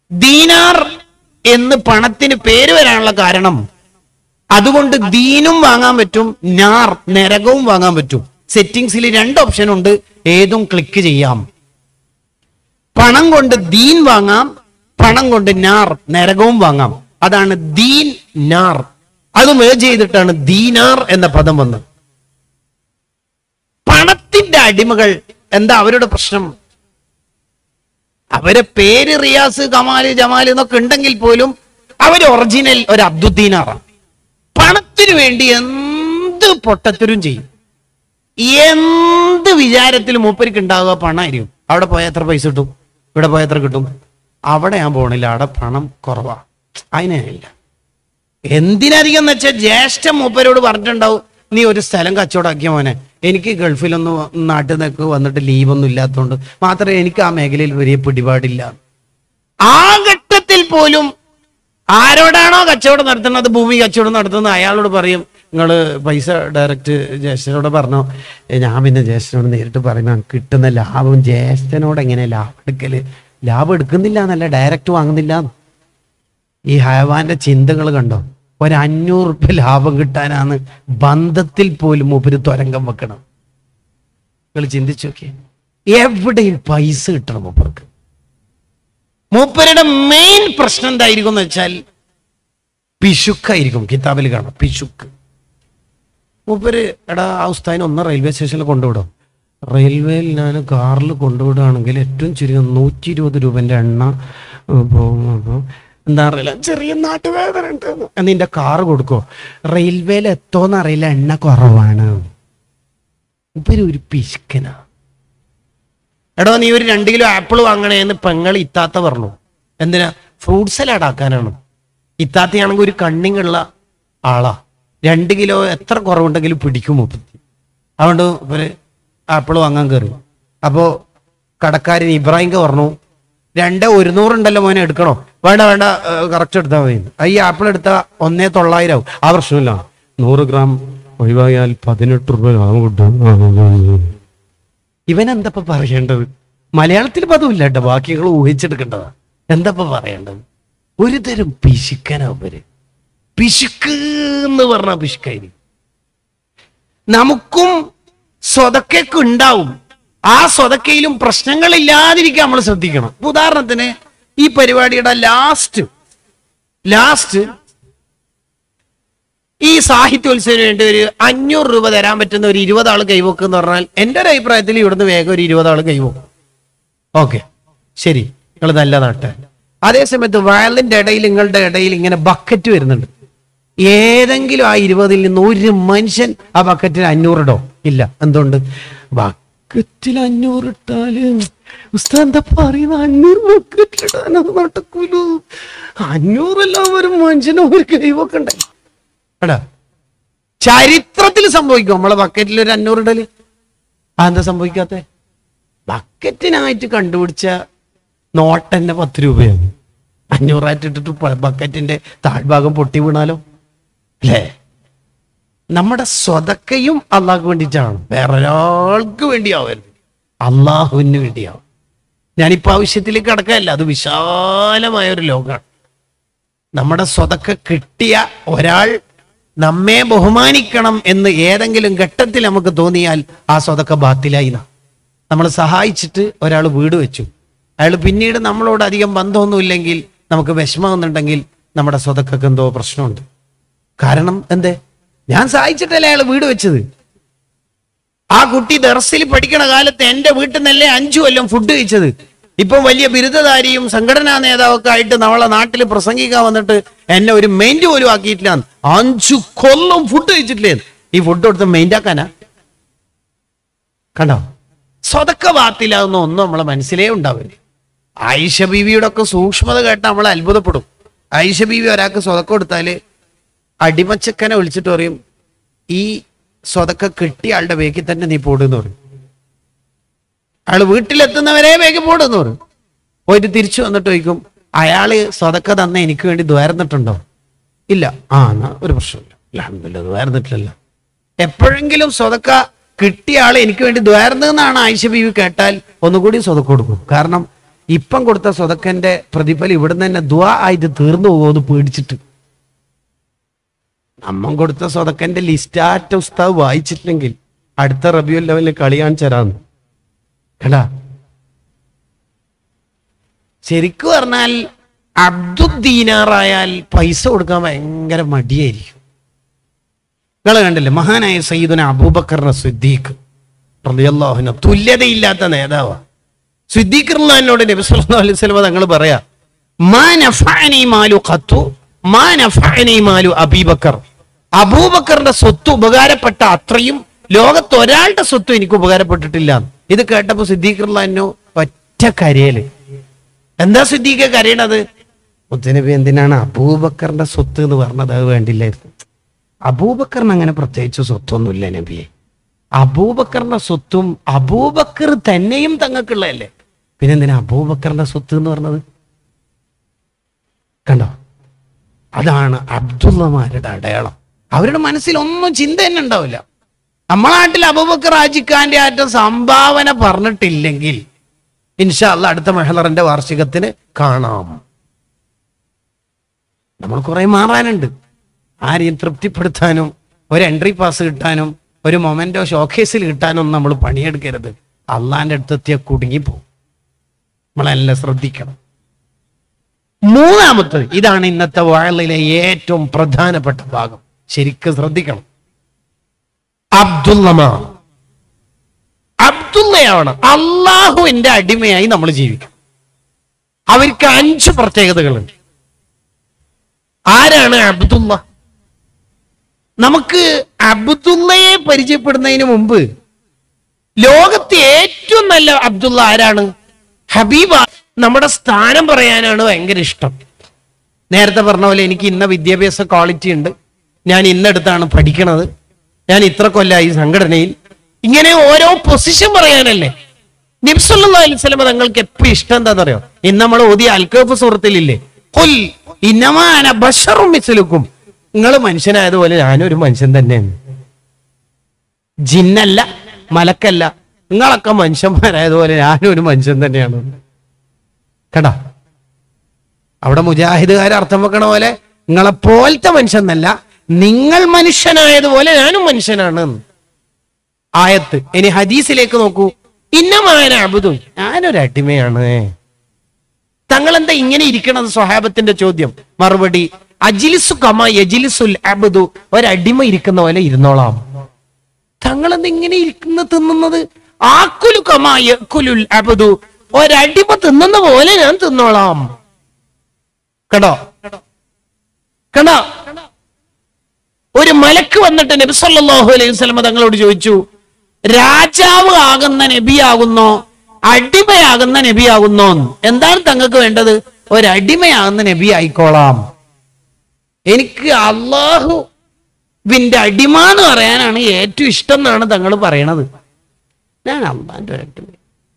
ദീനാർ എന്ന് പണത്തിന് പേര് വരാനുള്ള കാരണം അതുകൊണ്ട് ദീനും വാങ്ങാൻ പറ്റും നാർ നരകവും വാങ്ങാൻ പറ്റും സെറ്റിംഗ്സിൽ രണ്ട് ഓപ്ഷൻ ഉണ്ട് ഏതും ക്ലിക്ക് ചെയ്യാം പണം കൊണ്ട് ദീൻ വാങ്ങാം പണം കൊണ്ട് നാർ നരകവും വാങ്ങാം അതാണ് ദീൻ നാർ അത് മേജ് ചെയ്തിട്ടാണ് ദീനാർ എന്ന പദം വന്നത് പണത്തിന്റെ അടിമകൾ എന്താ അവരുടെ പ്രശ്നം അവരെ പേര് റിയാസ് കമാല് ജമാല് എന്നൊക്കെ ഉണ്ടെങ്കിൽ പോലും അവർ ഒറിജിനൽ ഒരു അബ്ദുദ്ദീനാറാണ് പണത്തിനു വേണ്ടി എന്ത് പൊട്ടത്തരും ചെയ്യും എന്ത് വിചാരത്തിൽ മൂപ്പർക്ക് ഉണ്ടാവുക പണമായിരിക്കും അവിടെ പോയാൽ എത്ര പൈസ കിട്ടും ഇവിടെ പോയാൽ എത്ര കിട്ടും അവിടെ ഞാൻ പോണില്ല അവിടെ പണം കുറവാ അതിനില്ല എന്തിനധികം എന്ന് വെച്ചാൽ ജ്യേഷ്ഠ മൂപ്പരോട് പറഞ്ഞിട്ടുണ്ടാവും നീ ഒരു സ്ഥലം കച്ചവടമാക്കിയ മോനെ എനിക്ക് ഗൾഫിലൊന്നും നാട്ടിൽ നിന്നൊക്കെ വന്നിട്ട് ലീവൊന്നും ഇല്ലാത്തതുകൊണ്ട് മാത്രമേ എനിക്ക് ആ മേഖലയിൽ വലിയ പിടിപാടില്ല ആ ഘട്ടത്തിൽ പോലും ആരോടാണോ കച്ചവടം നടത്തുന്നത് ഭൂമി കച്ചവടം നടത്തുന്നത് അയാളോട് പറയും നിങ്ങൾ പൈസ ഡയറക്റ്റ് ജ്യേഷ്ഠനോട് പറഞ്ഞോ "ഏ, ഞാൻ പിന്നെ ജ്യേഷ്ഠനോട് നേരിട്ട് പറയുമ്പോൾ "നമുക്ക് കിട്ടുന്ന ലാഭം ജ്യേഷ്ഠനോട് എങ്ങനെ ലാഭം എടുക്കല് ലാഭം എടുക്കുന്നില്ല എന്നല്ല ഡയറക്റ്റ് വാങ്ങുന്നില്ല എന്ന്. ഈ ഹയവാന്റെ ചിന്തകൾ കണ്ടോ ഒരു അഞ്ഞൂറ് റുപ്യ ലാഭം കിട്ടാനാണ് ബന്ധത്തിൽ പോലും ഉപരി തുരങ്കം വെക്കണം നിങ്ങൾ ചിന്തിച്ചു നോക്കിയേ എവിടെയും പൈസ കിട്ടണം മൂപ്പർക്ക് മൂപ്പരുടെ മെയിൻ പ്രശ്നം എന്തായിരിക്കും എന്ന് വെച്ചാൽ പിശുക്കായിരിക്കും കിതാബിൽ കാണാം പിശുക്ക് മൂപ്പര് എടാ ആ ഉസ്താദിനെ ഒന്ന് റെയിൽവേ സ്റ്റേഷനിൽ കൊണ്ടുവിടും റെയിൽവേയിൽ ഞാൻ കാറിൽ കൊണ്ടുവിടുകയാണെങ്കിൽ ഏറ്റവും ചുരുങ്ങി നൂറ്റി ഇരുപത് രൂപൻ്റെ എണ്ണ ഉം, പോകും അപ്പം എന്താ അറിയില്ല ചെറിയ നാട്ടുവേദന ഉണ്ട് എന്ന് നിന്റെ കാറ് കൊടുക്കോ റെയിൽവേയിൽ എത്തോന്ന് അറിയില്ല എണ്ണ കുറവാണ് ഇവര് ഒരു പിശുക്കനാ എടോ നീ ഒരു രണ്ട് കിലോ ആപ്പിൾ വാങ്ങണേന്ന് പെങ്ങൾ ഇത്താത്ത പറഞ്ഞു എന്തിനാ ഫ്രൂട്ട് സലാഡ് ആക്കാനാണ് ഇത്താത്തയാണെങ്കിൽ ഒരു കണ്ണിങ്ങുള്ള ആളാ രണ്ട് കിലോ എത്ര കുറവുണ്ടെങ്കിലും പിടിക്കും മുപ്പത്തി അതുകൊണ്ട് ഇവര് ആപ്പിൾ വാങ്ങാൻ കയറി അപ്പോ കടക്കാരൻ ഇബ്രാഹിം പറഞ്ഞു രണ്ട് ഒരുന്നൂറുണ്ടല്ലോ മോനെ എടുക്കണോ വേണ്ട വേണ്ട കറക്റ്റ് എടുത്താൽ മതി ആ, ഈ ആപ്പിൾ എടുത്താൽ ഒന്നേ തൊള്ളായിരം ആവും ആ പ്രശ്നമില്ല നൂറ് ഗ്രാം ഒഴിവായാൽ പതിനെട്ട് രൂപ ലാഭം കിട്ടും ഇവൻ എന്തപ്പ പറയേണ്ടത് മലയാളത്തിൽ പദമില്ല കേട്ടോ ബാക്കികൾ ഊഹിച്ചെടുക്കേണ്ടതാ എന്തപ്പ പറയേണ്ടത് ഒരു തരം പിശുക്കനാ ഇവര് പിശുക്ക് എന്ന് പറഞ്ഞ പിശുക്കായി നമുക്കും സ്വതക്കൊക്കെ ഉണ്ടാവും ആ സ്വതക്കയിലും പ്രശ്നങ്ങളില്ലാതിരിക്കാൻ നമ്മൾ ശ്രദ്ധിക്കണം ഇപ്പൊ ഉദാഹരണത്തിന് ഈ പരിപാടിയുടെ ലാസ്റ്റ് ലാസ്റ്റ് ഈ സാഹിത്യോത്സവത്തിന് വേണ്ടി ഒരു അഞ്ഞൂറ് രൂപ തരാൻ പറ്റുന്ന ഒരു ഇരുപത് ആൾ കൈവക്കും എന്ന് പറഞ്ഞാൽ എൻ്റെ ഒരു അഭിപ്രായത്തിൽ ഇവിടുന്ന് വേഗം ഒരു ഇരുപത് ആൾ കൈവക്കും ഓക്കെ ശരി നിങ്ങൾ നല്ല നാട്ട് അതേസമയത്ത് വയലിന്റെ ഇടയിൽ നിങ്ങളുടെ ഇടയിൽ ഇങ്ങനെ ബക്കറ്റ് വരുന്നുണ്ട് ഏതെങ്കിലും ആ ഇരുപതിൽ നിന്ന് ഒരു മനുഷ്യൻ ആ ബക്കറ്റിൽ അഞ്ഞൂറിടോ ഇല്ല എന്തുകൊണ്ട് ബക്കറ്റിൽ അഞ്ഞൂറ് ഇട്ടാല് ഉസ്താദ് എന്താ പറയുന്ന അഞ്ഞൂറ് ബക്കറ്റ് ഇടാനത് നടക്കൂലോ അഞ്ഞൂറെല്ലാം ഒരു മനുഷ്യനെ ഒരു കൈവക്കണ്ടേ എടാ ചരിത്രത്തിൽ സംഭവിക്കും നമ്മളെ ബക്കറ്റിൽ ഒരു അഞ്ഞൂറ് ഇടല് അതെന്താ സംഭവിക്കാത്തെ ബക്കറ്റിനായിട്ട് കണ്ടുപിടിച്ച നോട്ടന്നെ പത്ത് രൂപയാണ് അഞ്ഞൂറായിട്ട് ഇട്ടിട്ട് പ- ബക്കറ്റിന്റെ താഴ്ഭാഗം പൊട്ടി വീണാലോ അല്ലേ നമ്മുടെ സ്വതക്കയും അള്ളാഹ്ക്ക് വേണ്ടിയിട്ടാണ് വേറൊരാൾക്ക് വേണ്ടിയാവരുത് അള്ളാഹുവിന് വേണ്ടിയാവും ഞാനിപ്പോ ആവശ്യത്തിലേക്ക് കടക്കാനല്ല അത് വിശാലമായ ഒരു ലോകമാണ് നമ്മുടെ സ്വതക്ക കിട്ടിയ ഒരാൾ നമ്മെ ബഹുമാനിക്കണം എന്ന് ഏതെങ്കിലും ഘട്ടത്തിൽ നമുക്ക് തോന്നിയാൽ ആ സ്വതക്ക ബാത്തിലായി നാം. നമ്മൾ സഹായിച്ചിട്ട് ഒരാൾ വീട് വെച്ചു അയാൾ പിന്നീട് നമ്മളോട് അധികം ബന്ധമൊന്നുമില്ലെങ്കിൽ നമുക്ക് വിഷമമെന്നുണ്ടെങ്കിൽ നമ്മുടെ സ്വതക്കൊക്കെ എന്തോ പ്രശ്നമുണ്ട് കാരണം എന്തേ ഞാൻ സഹായിച്ചിട്ടല്ലേ അയാൾ വീട് വെച്ചത് ആ കുട്ടി ദർസിൽ പഠിക്കണ കാലത്ത് എന്റെ വീട്ടിൽ നിന്നല്ലേ അഞ്ചു കൊല്ലം ഫുഡ് കഴിച്ചത് ഇപ്പം വലിയ ബിരുദധാരിയും സംഘടനാ നേതാവൊക്കെ ആയിട്ട് നമ്മളെ നാട്ടിൽ പ്രസംഗിക്കാൻ വന്നിട്ട് എന്നെ ഒരു മെയിൻറ്റ് പോലും ആക്കിയിട്ടില്ല അഞ്ചു കൊല്ലം ഫുഡ് കഴിച്ചിട്ടില്ലേ ഈ ഫുഡ് കൊടുത്ത് മെയിൻ്റ് ആക്കാനാ കണ്ടോ സ്വതക്ക വാത്തിലാവുന്ന ഒന്നും നമ്മളെ മനസ്സിലേ ഉണ്ടാവില്ല ആയിഷ ബീവിയുടെ ഒക്കെ സൂക്ഷ്മത കേട്ട് നമ്മൾ അത്ഭുതപ്പെടും ആയിഷ ബീവി ഒരാൾക്ക് സ്വതക്ക കൊടുത്താല് അടിമച്ചക്കനെ വിളിച്ചിട്ട് പറയും ഈ സ്വതക്ക കിട്ടിയ ആളുടെ വേക്കിൽ തന്നെ നീ പോടുന്ന് പറയും അയാൾ വീട്ടിലെത്തുന്നവരെ വേഗം പോടുന്ന് പറയും പോയിട്ട് തിരിച്ചു വന്നിട്ട് ചോദിക്കും അയാള് സ്വതക്ക തന്ന എനിക്ക് വേണ്ടി ദ്വാരന്നിട്ടുണ്ടോ ഇല്ല ആ എന്നാ ഒരു പ്രശ്നമില്ല അല്ല ദ്വാരന്നിട്ടില്ലല്ലോ എപ്പോഴെങ്കിലും സ്വതക്ക കിട്ടിയ ആള് എനിക്ക് വേണ്ടി ദ്വാരന്നെന്നാണ് ആയിഷ ബീവി കേട്ടാൽ ഒന്നുകൂടി സ്വതക്ക കൊടുക്കും കാരണം ഇപ്പം കൊടുത്ത സ്വതക്കന്റെ പ്രതിഫലം ഇവിടുന്ന് തന്നെ ദ്വാ ആയിട്ട് തീർന്നു പോകുമെന്ന് പേടിച്ചിട്ട് നമ്മ കൊടുത്ത സ്വതക്കന്റെ ലിസ്റ്റാറ്റ ഉസ്താവ് വായിച്ചിട്ടില്ലെങ്കിൽ അടുത്ത റബിയുൽ ലെവലിൽ കളി കാണിച്ചരാന്ന് കണ്ടാ ശരിക്കും പറഞ്ഞാൽ അബ്ദുദ്ദീനാറായാൽ പൈസ കൊടുക്കാൻ ഭയങ്കര മടിയായിരിക്കും നിങ്ങൾ കണ്ടില്ലേ മഹാനായ സയ്യിദുന അബൂബക്കറിനെ സിദ്ദീഖ് റളിയല്ലാഹുവിന് തുല്യതയില്ലാത്ത നേതാവാ സിദ്ദീഖ് റളിയല്ലാഹുവിനോട് നബി സല്ലല്ലാഹു അലൈഹി വസല്ലം തങ്ങൾ പറയാ മാ നഫഅനി മാലു ഖത്തു മാ നഫഅനി മാലു അബീബക്കർ അബൂബക്കറിന്റെ സ്വത്ത് ഉപകാരപ്പെട്ട അത്രയും ലോകത്ത് ഒരാളുടെ സ്വത്തും എനിക്ക് ഉപകാരപ്പെട്ടിട്ടില്ല ഇത് കേട്ടപ്പോ സിദ്ദീഖ് റളിയല്ലാഹു ഒറ്റ കരയല് എന്താ സിദ്ദീഖ് കരയണത് മുത്തനബി എന്തിനാണ് അബൂബക്കറിന്റെ സ്വത്ത് എന്ന് പറഞ്ഞത് അത് വേണ്ടില്ലായിരുന്നു അബൂബക്കറിന് അങ്ങനെ പ്രത്യേകിച്ച് സ്വത്തൊന്നുമില്ല നബിയെ അബൂബക്കറിന്റെ സ്വത്തും അബൂബക്കർ തന്നെയും തങ്ങൾക്കുള്ളതല്ലേ പിന്നെ എന്തിനാ അബൂബക്കറിന്റെ സ്വത്ത് എന്ന് പറഞ്ഞത് കണ്ടോ അതാണ് അബ്ദുള്ളമാരുടെ അടയാളം അവരുടെ മനസ്സിൽ ഒന്നും ചിന്ത തന്നെ ഉണ്ടാവില്ല നമ്മളെ നാട്ടിൽ അബൂബക്കർ ഹാജിഖാന്റെ ആറ്റം സംഭാവന പറഞ്ഞിട്ടില്ലെങ്കിൽ ഇൻഷാല്ല അടുത്ത മെഹലറിന്റെ വാർഷികത്തിന് കാണാം നമ്മൾ കുറെ മാറാനുണ്ട് ആരെയും തൃപ്തിപ്പെടുത്താനും ഒരു എൻട്രി പാസ് കിട്ടാനും ഒരു മൊമെന്റോ ഷോക്കേസിൽ കിട്ടാനും നമ്മൾ പണിയെടുക്കരുത് അള്ളാന്റെ അടുത്തെത്തിയ കുടുങ്ങിപ്പോവും നമ്മളെല്ലാം ശ്രദ്ധിക്കണം മൂന്നാമത്തത് ഇതാണ് ഇന്നത്തെ വാഴയിലെ ഏറ്റവും പ്രധാനപ്പെട്ട ഭാഗം ശരിക്കും ശ്രദ്ധിക്കണം അബ്ദുള്ളമ അബ്ദുള്ളയാണ് അള്ളാഹുവിന്റെ അടിമയായി നമ്മൾ ജീവിക്കും അവർക്ക് അഞ്ച് പ്രത്യേകതകളുണ്ട് ആരാണ് അബ്ദുള്ള നമുക്ക് അബ്ദുള്ളയെ പരിചയപ്പെടുന്നതിന് മുമ്പ് ലോകത്തെ ഏറ്റവും നല്ല അബ്ദുള്ള ആരാണ് ഹബീബ നമ്മുടെ സ്ഥാനം പറയാനാണ് ഭയങ്കര ഇഷ്ടം നേരത്തെ പറഞ്ഞ പോലെ എനിക്ക് ഇന്ന വിദ്യാഭ്യാസ ക്വാളിറ്റി ഉണ്ട് ഞാൻ ഇന്നടുത്താണ് പഠിക്കണത് ഞാൻ ഇത്ര കൊല്ലായി സംഘടനയിൽ ഇങ്ങനെ ഓരോ പൊസിഷൻ പറയാനല്ലേ നിബ്സല്ലാ അലിസ്ലമ തങ്ങൾക്ക് എപ്പോഴും ഇഷ്ടം എന്താണെന്നറിയോ ഇന്ന് നമ്മൾ ഓതിയ അൽക്കഫ് സുഹൃത്തിലില്ലേ കൊൽ ഇന്നമാന ബഷറും മിസ്ലുക്കും നിങ്ങൾ മനുഷ്യനായതുപോലെ ഞാനൊരു മനുഷ്യൻ തന്നെയാണ് ജിന്നല്ല മലക്കല്ല നിങ്ങളൊക്കെ മനുഷ്യന്മാരായതുപോലെ ഞാനും ഒരു മനുഷ്യൻ തന്നെയാണ് കേട്ടാ അവിടെ മുജാഹിദുകാർ അർത്ഥം വെക്കണ പോലെ നിങ്ങളെ പോലത്തെ മനുഷ്യനല്ല നിങ്ങൾ മനുഷ്യനായതുപോലെ ഞാനും മനുഷ്യനാണ് എന്ന്. ആയത്ത് ഇനി ഹദീസിലേക്ക് നോക്കൂ ഇന്നമാന അബുദും ഞാനൊരു അടിമയാണ് തങ്ങൾ എന്താ ഇങ്ങനെ ഇരിക്കണത് സ്വഹാബത്തിന്റെ ചോദ്യം മറുപടി അജിലിസു കമ യജിലിസുൽ അബുദു ഒരടിമ ഇരിക്കുന്ന പോലെ ഇരുന്നോളാം തങ്ങൾ എന്താ ഇങ്ങനെ ഇരിക്കുന്ന തിന്നുന്നത് ആക്കുലു കമ യക്കുലുൽ അബുദു ഒരടിമ തിന്നുന്ന പോലെ ഞാൻ തിന്നോളാം കണ്ടോ കണ്ടോ ഒരു മലക്ക് വന്നിട്ട് നബി സല്ലല്ലാഹു അലൈഹി വസല്ലം തങ്ങളോട് ചോദിച്ചു രാജാവ് ആകുന്ന നബിയാകുന്നോ അടിമയാകുന്ന നബിയാകുന്നോ എന്ന്. എന്താണ് തങ്ങൾക്ക് വേണ്ടത് ഒരടിമയാകുന്ന നബി ആയിക്കോളാം എനിക്ക് അള്ളാഹു വിന്റെ അടിമ എന്ന് പറയാനാണ് ഏറ്റവും ഇഷ്ടം എന്നാണ് തങ്ങൾ പറയണത് ഞാൻ അള്ളാന്റെ ഒരു അടിമ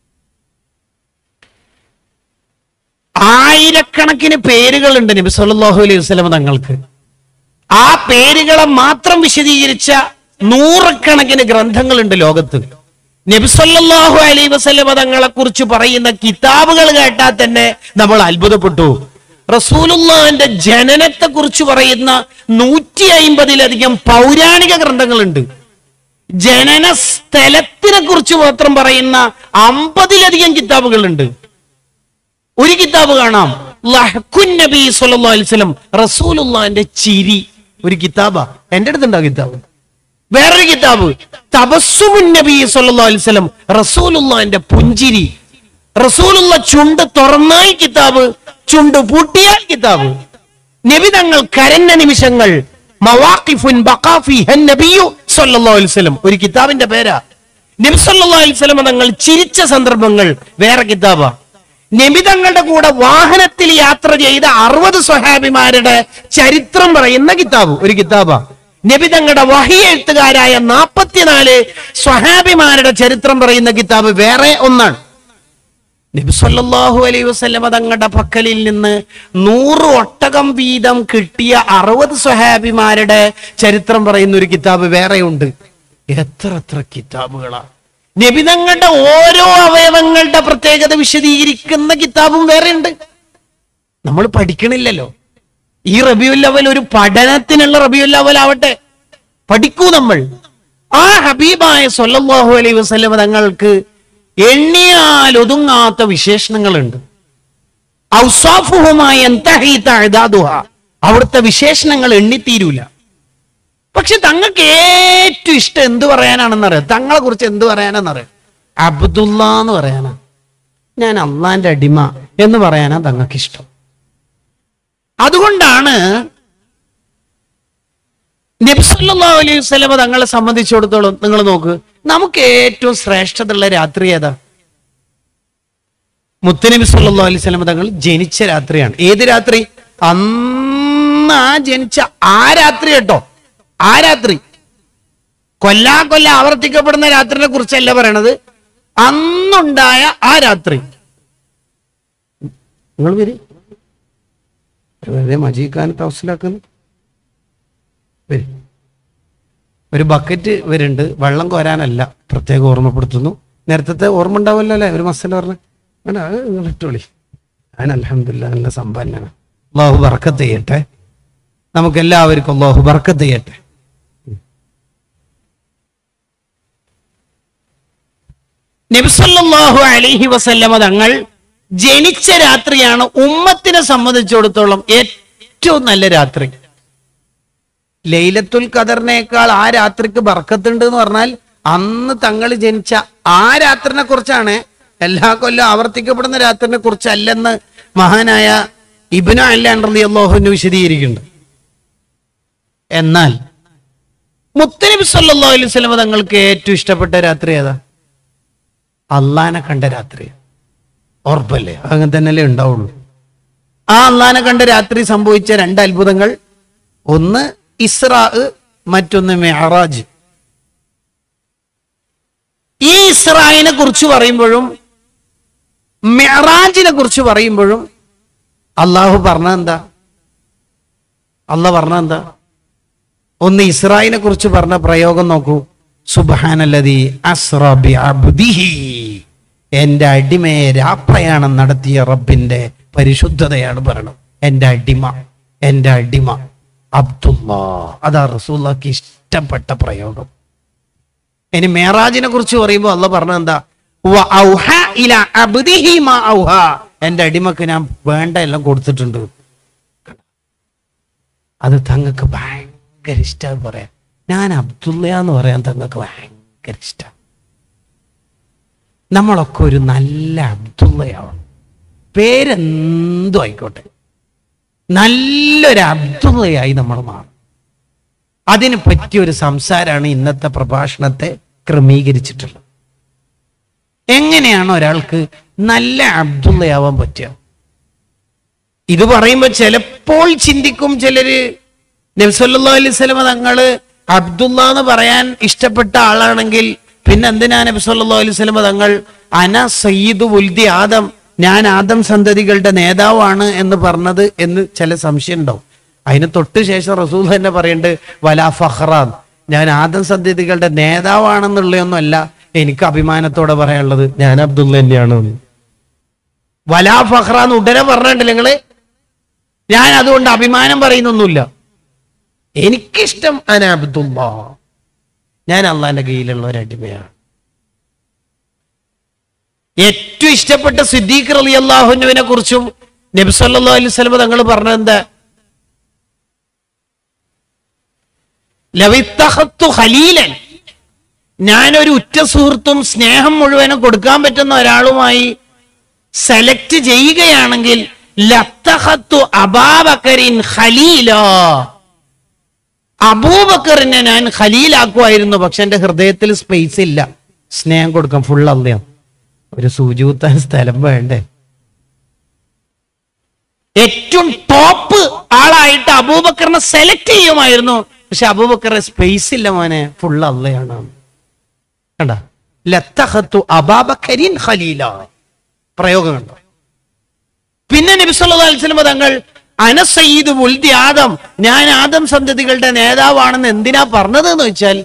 ആയിരക്കണക്കിന് പേരുകളുണ്ട് നബി സല്ലല്ലാഹു അലൈഹി വസല്ലം തങ്ങൾക്ക് ആ പേരുകളെ മാത്രം വിശദീകരിച്ച നൂറുകണക്കിന് ഗ്രന്ഥങ്ങളുണ്ട് ലോകത്ത് നബിസല്ലാഹു അലൈ വസല്ലമ തങ്ങളെ കുറിച്ച് പറയുന്ന കിതാബുകൾ കേട്ടാൽ തന്നെ നമ്മൾ അത്ഭുതപ്പെട്ടു റസൂലുള്ളാന്റെ ജനനത്തെ കുറിച്ച് പറയുന്ന നൂറ്റി അയിമ്പതിലധികം പൗരാണിക ഗ്രന്ഥങ്ങളുണ്ട് ജനന സ്ഥലത്തിനെ കുറിച്ച് മാത്രം പറയുന്ന അമ്പതിലധികം കിതാബുകളുണ്ട് ഒരു കിതാബ് കാണാം ലഹ്കുൻ നബി സല്ലല്ലാഹു അലൈഹി വസല്ലം റസൂലുള്ളാന്റെ ചിരി ഒരു കിതാബാ എന്റെ അടുത്തുണ്ടോ കിതാബ് വേറൊരു കിതാബ് തബസ്സുമുൻ നബി സല്ലല്ലാഹു അലൈഹി വസല്ലം റസൂലുള്ളാന്റെ പുഞ്ചിരി റസൂലുള്ള ചുണ്ട് തുറന്നാൽ കിതാബ് ചുണ്ട് പൂട്ടിയാൽ കിതാബ് നബി തങ്ങൾ കരഞ്ഞ നിമിഷങ്ങൾ മവാഖിഫുൻ ബഖാഫി ഹൻ നബിയു സല്ലല്ലാഹു അലൈഹി വസല്ലം ഒരു കിതാബിന്റെ പേരാ നബി സല്ലല്ലാഹു അലൈഹി വസല്ലം തങ്ങൾ ചിരിച്ച സന്ദർഭങ്ങൾ വേറെ കിതാബാ നബി തങ്ങളുടെ കൂടെ വാഹനത്തിൽ യാത്ര ചെയ്ത അറുപത് സ്വഹാബിമാരുടെ ചരിത്രം പറയുന്ന കിതാബ് ഒരു കിതാബാ നബി തങ്ങളുടെ വഹി എഴുത്തുകാരായ നാൽപ്പത്തിനാല് സ്വഹാബിമാരുടെ ചരിത്രം പറയുന്ന കിതാബ് വേറെ ഒന്നാണ് നബി സല്ലല്ലാഹു അലൈഹി വസല്ലമ തങ്ങളുടെ പക്കലിൽ നിന്ന് നൂറ് ഒട്ടകം വീതം കിട്ടിയ അറുപത് സ്വഹാബിമാരുടെ ചരിത്രം പറയുന്ന ഒരു കിതാബ് വേറെയുണ്ട് എത്ര എത്ര കിതാബുകളാ നബിതങ്ങളുടെ ഓരോ അവയവങ്ങളുടെ പ്രത്യേകത വിശദീകരിക്കുന്ന കിതാബും വേറെ ഉണ്ട് നമ്മൾ പഠിക്കണില്ലല്ലോ ഈ റബിയുൽ അവൽ ഒരു പഠനത്തിനുള്ള റബിയുൽ അവൽ ആവട്ടെ പഠിക്കൂ നമ്മൾ ആ ഹബീബായ സല്ലല്ലാഹു അലൈഹി വസല്ലം തങ്ങൾക്ക് എണ്ണിയാൽ ഒതുങ്ങാത്ത വിശേഷണങ്ങളുണ്ട് ഔസാഫുഹുമായ എന്തഹീ തഅദാദുഹ. അവിടുത്തെ വിശേഷണങ്ങൾ എണ്ണിത്തീരൂല പക്ഷെ തങ്ങൾക്ക് ഏറ്റവും ഇഷ്ടം എന്ത് പറയാനാണെന്നറിയാം തങ്ങളെ കുറിച്ച് എന്ത് പറയാനാണെന്നറിയാം അബ്ദുള്ള എന്ന് പറയാനാ ഞാൻ അള്ളാന്റെ അടിമ എന്ന് പറയാനാ തങ്ങൾക്ക് ഇഷ്ടം അതുകൊണ്ടാണ് നബ്സല്ലാ അലൈഹി വസല്ലമ തങ്ങളെ സംബന്ധിച്ചിടത്തോളം നിങ്ങൾ നോക്ക് നമുക്ക് ഏറ്റവും ശ്രേഷ്ഠതയുള്ള രാത്രി ഏതാ മുത്തനബി സല്ലല്ലാഹു അലൈഹി വസല്ലമ തങ്ങൾ ജനിച്ച രാത്രിയാണ് ഏത് രാത്രി അന്ന് ആ ജനിച്ച ആ രാത്രി കേട്ടോ ആ രാത്രി കൊല്ലാ കൊല്ല ആവർത്തിക്കപ്പെടുന്ന രാത്രിനെ കുറിച്ചല്ല പറയണത് അന്നുണ്ടായ ആ രാത്രി നിങ്ങൾ വരി വെറുതെ മജീഖാൻ തവസിലാക്കുന്നു വരി ഒരു ബക്കറ്റ് വരുന്നുണ്ട് വെള്ളം കോരാനല്ല പ്രത്യേകം ഓർമ്മപ്പെടുത്തുന്നു നേരത്തെ ഓർമ്മ ഉണ്ടാവുമല്ലോ അല്ലേ ഒരു മസല പറഞ്ഞ വേണ്ട അത് നിങ്ങൾ ഇട്ടോളി ഞാൻ അലഹമില്ല നല്ല സമ്പന്നനാണ് അള്ളാഹു ബർക്കത്ത് ചെയ്യട്ടെ നമുക്ക് എല്ലാവർക്കും അള്ളാഹു ബർക്കത്ത് ചെയ്യട്ടെ നബിസല്ലാഹു അലൈഹി വസല്ലമ തങ്ങൾ ജനിച്ച രാത്രിയാണ് ഉമ്മത്തിനെ സംബന്ധിച്ചിടത്തോളം ഏറ്റവും നല്ല രാത്രി ലൈലത്തുൽ ഖദറിനേക്കാൾ ആ രാത്രിക്ക് ബർക്കത്തുണ്ട് എന്ന് പറഞ്ഞാൽ അന്ന് തങ്ങൾ ജനിച്ച ആ രാത്രിനെ കുറിച്ചാണ് എല്ലാ കൊല്ലം ആവർത്തിക്കപ്പെടുന്ന രാത്രിനെ കുറിച്ചല്ലെന്ന് മഹാനായ ഇബിനു അല്ലാണ്ടി അള്ളാഹുവിന് വിശദീകരിക്കുന്നുണ്ട് എന്നാൽ മുത്തനബി സല്ലല്ലാഹു അലൈഹി വസല്ലം തങ്ങൾക്ക് ഏറ്റവും ഇഷ്ടപ്പെട്ട രാത്രി ഏതാ അള്ളാനെ കണ്ട രാത്രി ഉറപ്പല്ലേ അങ്ങനെ തന്നെയല്ലേ ഉണ്ടാവുള്ളൂ ആ അള്ളാനെ കണ്ട രാത്രി സംഭവിച്ച രണ്ട് അത്ഭുതങ്ങൾ ഒന്ന് ഇസ്രാ മറ്റൊന്ന് മെഹറാജ് ഈ ഇസ്രായിനെ കുറിച്ച് പറയുമ്പോഴും മെഹറാജിനെ കുറിച്ച് പറയുമ്പോഴും അള്ളാഹു പറഞ്ഞ എന്താ അള്ളാഹ് പറഞ്ഞ എന്താ ഒന്ന് ഇസ്രായിനെ കുറിച്ച് പറഞ്ഞ പ്രയോഗം നോക്കൂ സുബാനല്ലതി അസ്രബി അബ്ദിഹി എന്റെ അടിമയെ രാപ്രയാണം നടത്തിയ റബ്ബിന്റെ പരിശുദ്ധതയാണ് പറയണം എന്റെ അടിമ എന്റെ അടിമ അബ്ദുല്ലാ അതാ റസൂല്ലാക്ക് ഇഷ്ടപ്പെട്ട പ്രയോഗം ഇനി മേറാജിനെ കുറിച്ച് പറയുമ്പോൾ അല്ല പറഞ്ഞ എന്താ വ ഔഹ ഇല അബ്ദിഹി മാ ഔഹ. എന്റെ അടിമക്ക് ഞാൻ വേണ്ട എല്ലാം കൊടുത്തിട്ടുണ്ട് അത് തങ്ങൾക്ക് ഭയങ്കര ഇഷ്ടമാണ് പറയാൻ ഞാൻ അബ്ദുള്ള എന്ന് പറയാൻ തങ്ങൾക്ക് ഭയങ്കര ഇഷ്ടം നമ്മളൊക്കെ ഒരു നല്ല അബ്ദുള്ളയാവണം പേരെന്തോ ആയിക്കോട്ടെ നല്ലൊരു അബ്ദുള്ളയായി നമ്മൾ മാറും അതിന് പറ്റിയ ഒരു സംസാരമാണ് ഇന്നത്തെ പ്രഭാഷണത്തെ ക്രമീകരിച്ചിട്ടുള്ളത് എങ്ങനെയാണ് ഒരാൾക്ക് നല്ല അബ്ദുള്ളയാവാൻ പറ്റുക ഇത് പറയുമ്പോൾ ചിലപ്പോൾ ചിന്തിക്കും ചിലര് നബ്സല്ലാ അലൈഹി സ്വലമ തങ്ങള് അബ്ദുള്ള എന്ന് പറയാൻ ഇഷ്ടപ്പെട്ട ആളാണെങ്കിൽ പിന്നെ എന്തിനാ നബ്സല്ലാ അലൈഹി സ്വലമ തങ്ങൾ അന സയ്യിദ് ഉൽദി ആദം ഞാൻ ആദം സന്തതികളുടെ നേതാവാണ് എന്ന് പറഞ്ഞത് എന്ന് ചില സംശയം ഉണ്ടാവും അതിന് തൊട്ട് ശേഷം റസൂൽ തന്നെ പറയുന്നുണ്ട് വലാ ഫഹ്റാൻ ഞാൻ ആദം സന്തതികളുടെ നേതാവാണെന്നുള്ളതൊന്നും അല്ല എനിക്ക് അഭിമാനത്തോടെ പറയാനുള്ളത് ഞാൻ അബ്ദുള്ള തന്നെയാണ് എന്ന്. വലാ ഫഹ്റാന്ന് ഉടനെ പറഞ്ഞിട്ടില്ല നിങ്ങള് ഞാൻ അതുകൊണ്ട് അഭിമാനം പറയുന്നൊന്നുമില്ല എനിക്കിഷ്ടം അനാബ്ദുള്ള ഞാൻ അള്ളാന്റെ കയ്യിലുള്ള ഒരു അടിമയാണ് ഏറ്റവും ഇഷ്ടപ്പെട്ട സിദ്ദീഖ് അലി അള്ളാഹുനുവിനെ കുറിച്ചും നബി സല്ലല്ലാഹു അലൈഹി വസല്ലം തങ്ങൾ പറഞ്ഞത് എന്താ ലവിത്തഹത്തു ഖലീലൻ ഞാനൊരു ഉറ്റ സുഹൃത്തും സ്നേഹം മുഴുവനും കൊടുക്കാൻ പറ്റുന്ന ഒരാളുമായി സെലക്ട് ചെയ്യുകയാണെങ്കിൽ ലത്തഹത്തു അബാബക്കരിൻ ഖലീല അബൂബക്കറിനെ ഞാൻ ഖലീലാക്കുമായിരുന്നു പക്ഷെ എന്റെ ഹൃദയത്തിൽ സ്പേസ് ഇല്ല സ്നേഹം കൊടുക്കാൻ ഫുൾ അല്ലയാണ് ഒരു സൂചി കുത്താൻ സ്ഥലം വേണ്ടേ ഏറ്റവും ടോപ്പ് ആളായിട്ട് അബൂബക്കറിനെ സെലക്ട് ചെയ്യുമായിരുന്നു പക്ഷെ അബൂബക്കറിന് സ്പേസ് ഇല്ല മോനെ ഫുൾ അല്ലയാണ് കണ്ട ലത്തഹത്തു അബാബക്കരിൻ ഖലീല പ്രയോഗം കണ്ടോ പിന്നെ നബി സല്ലല്ലാഹു അലൈഹി വസല്ലം തങ്ങൾ അനസയ്യിദ് മുൽദി ആദം ഞാൻ ആദം സന്തതികളുടെ നേതാവാണെന്ന് എന്തിനാ പറഞ്ഞത് എന്ന് വെച്ചാൽ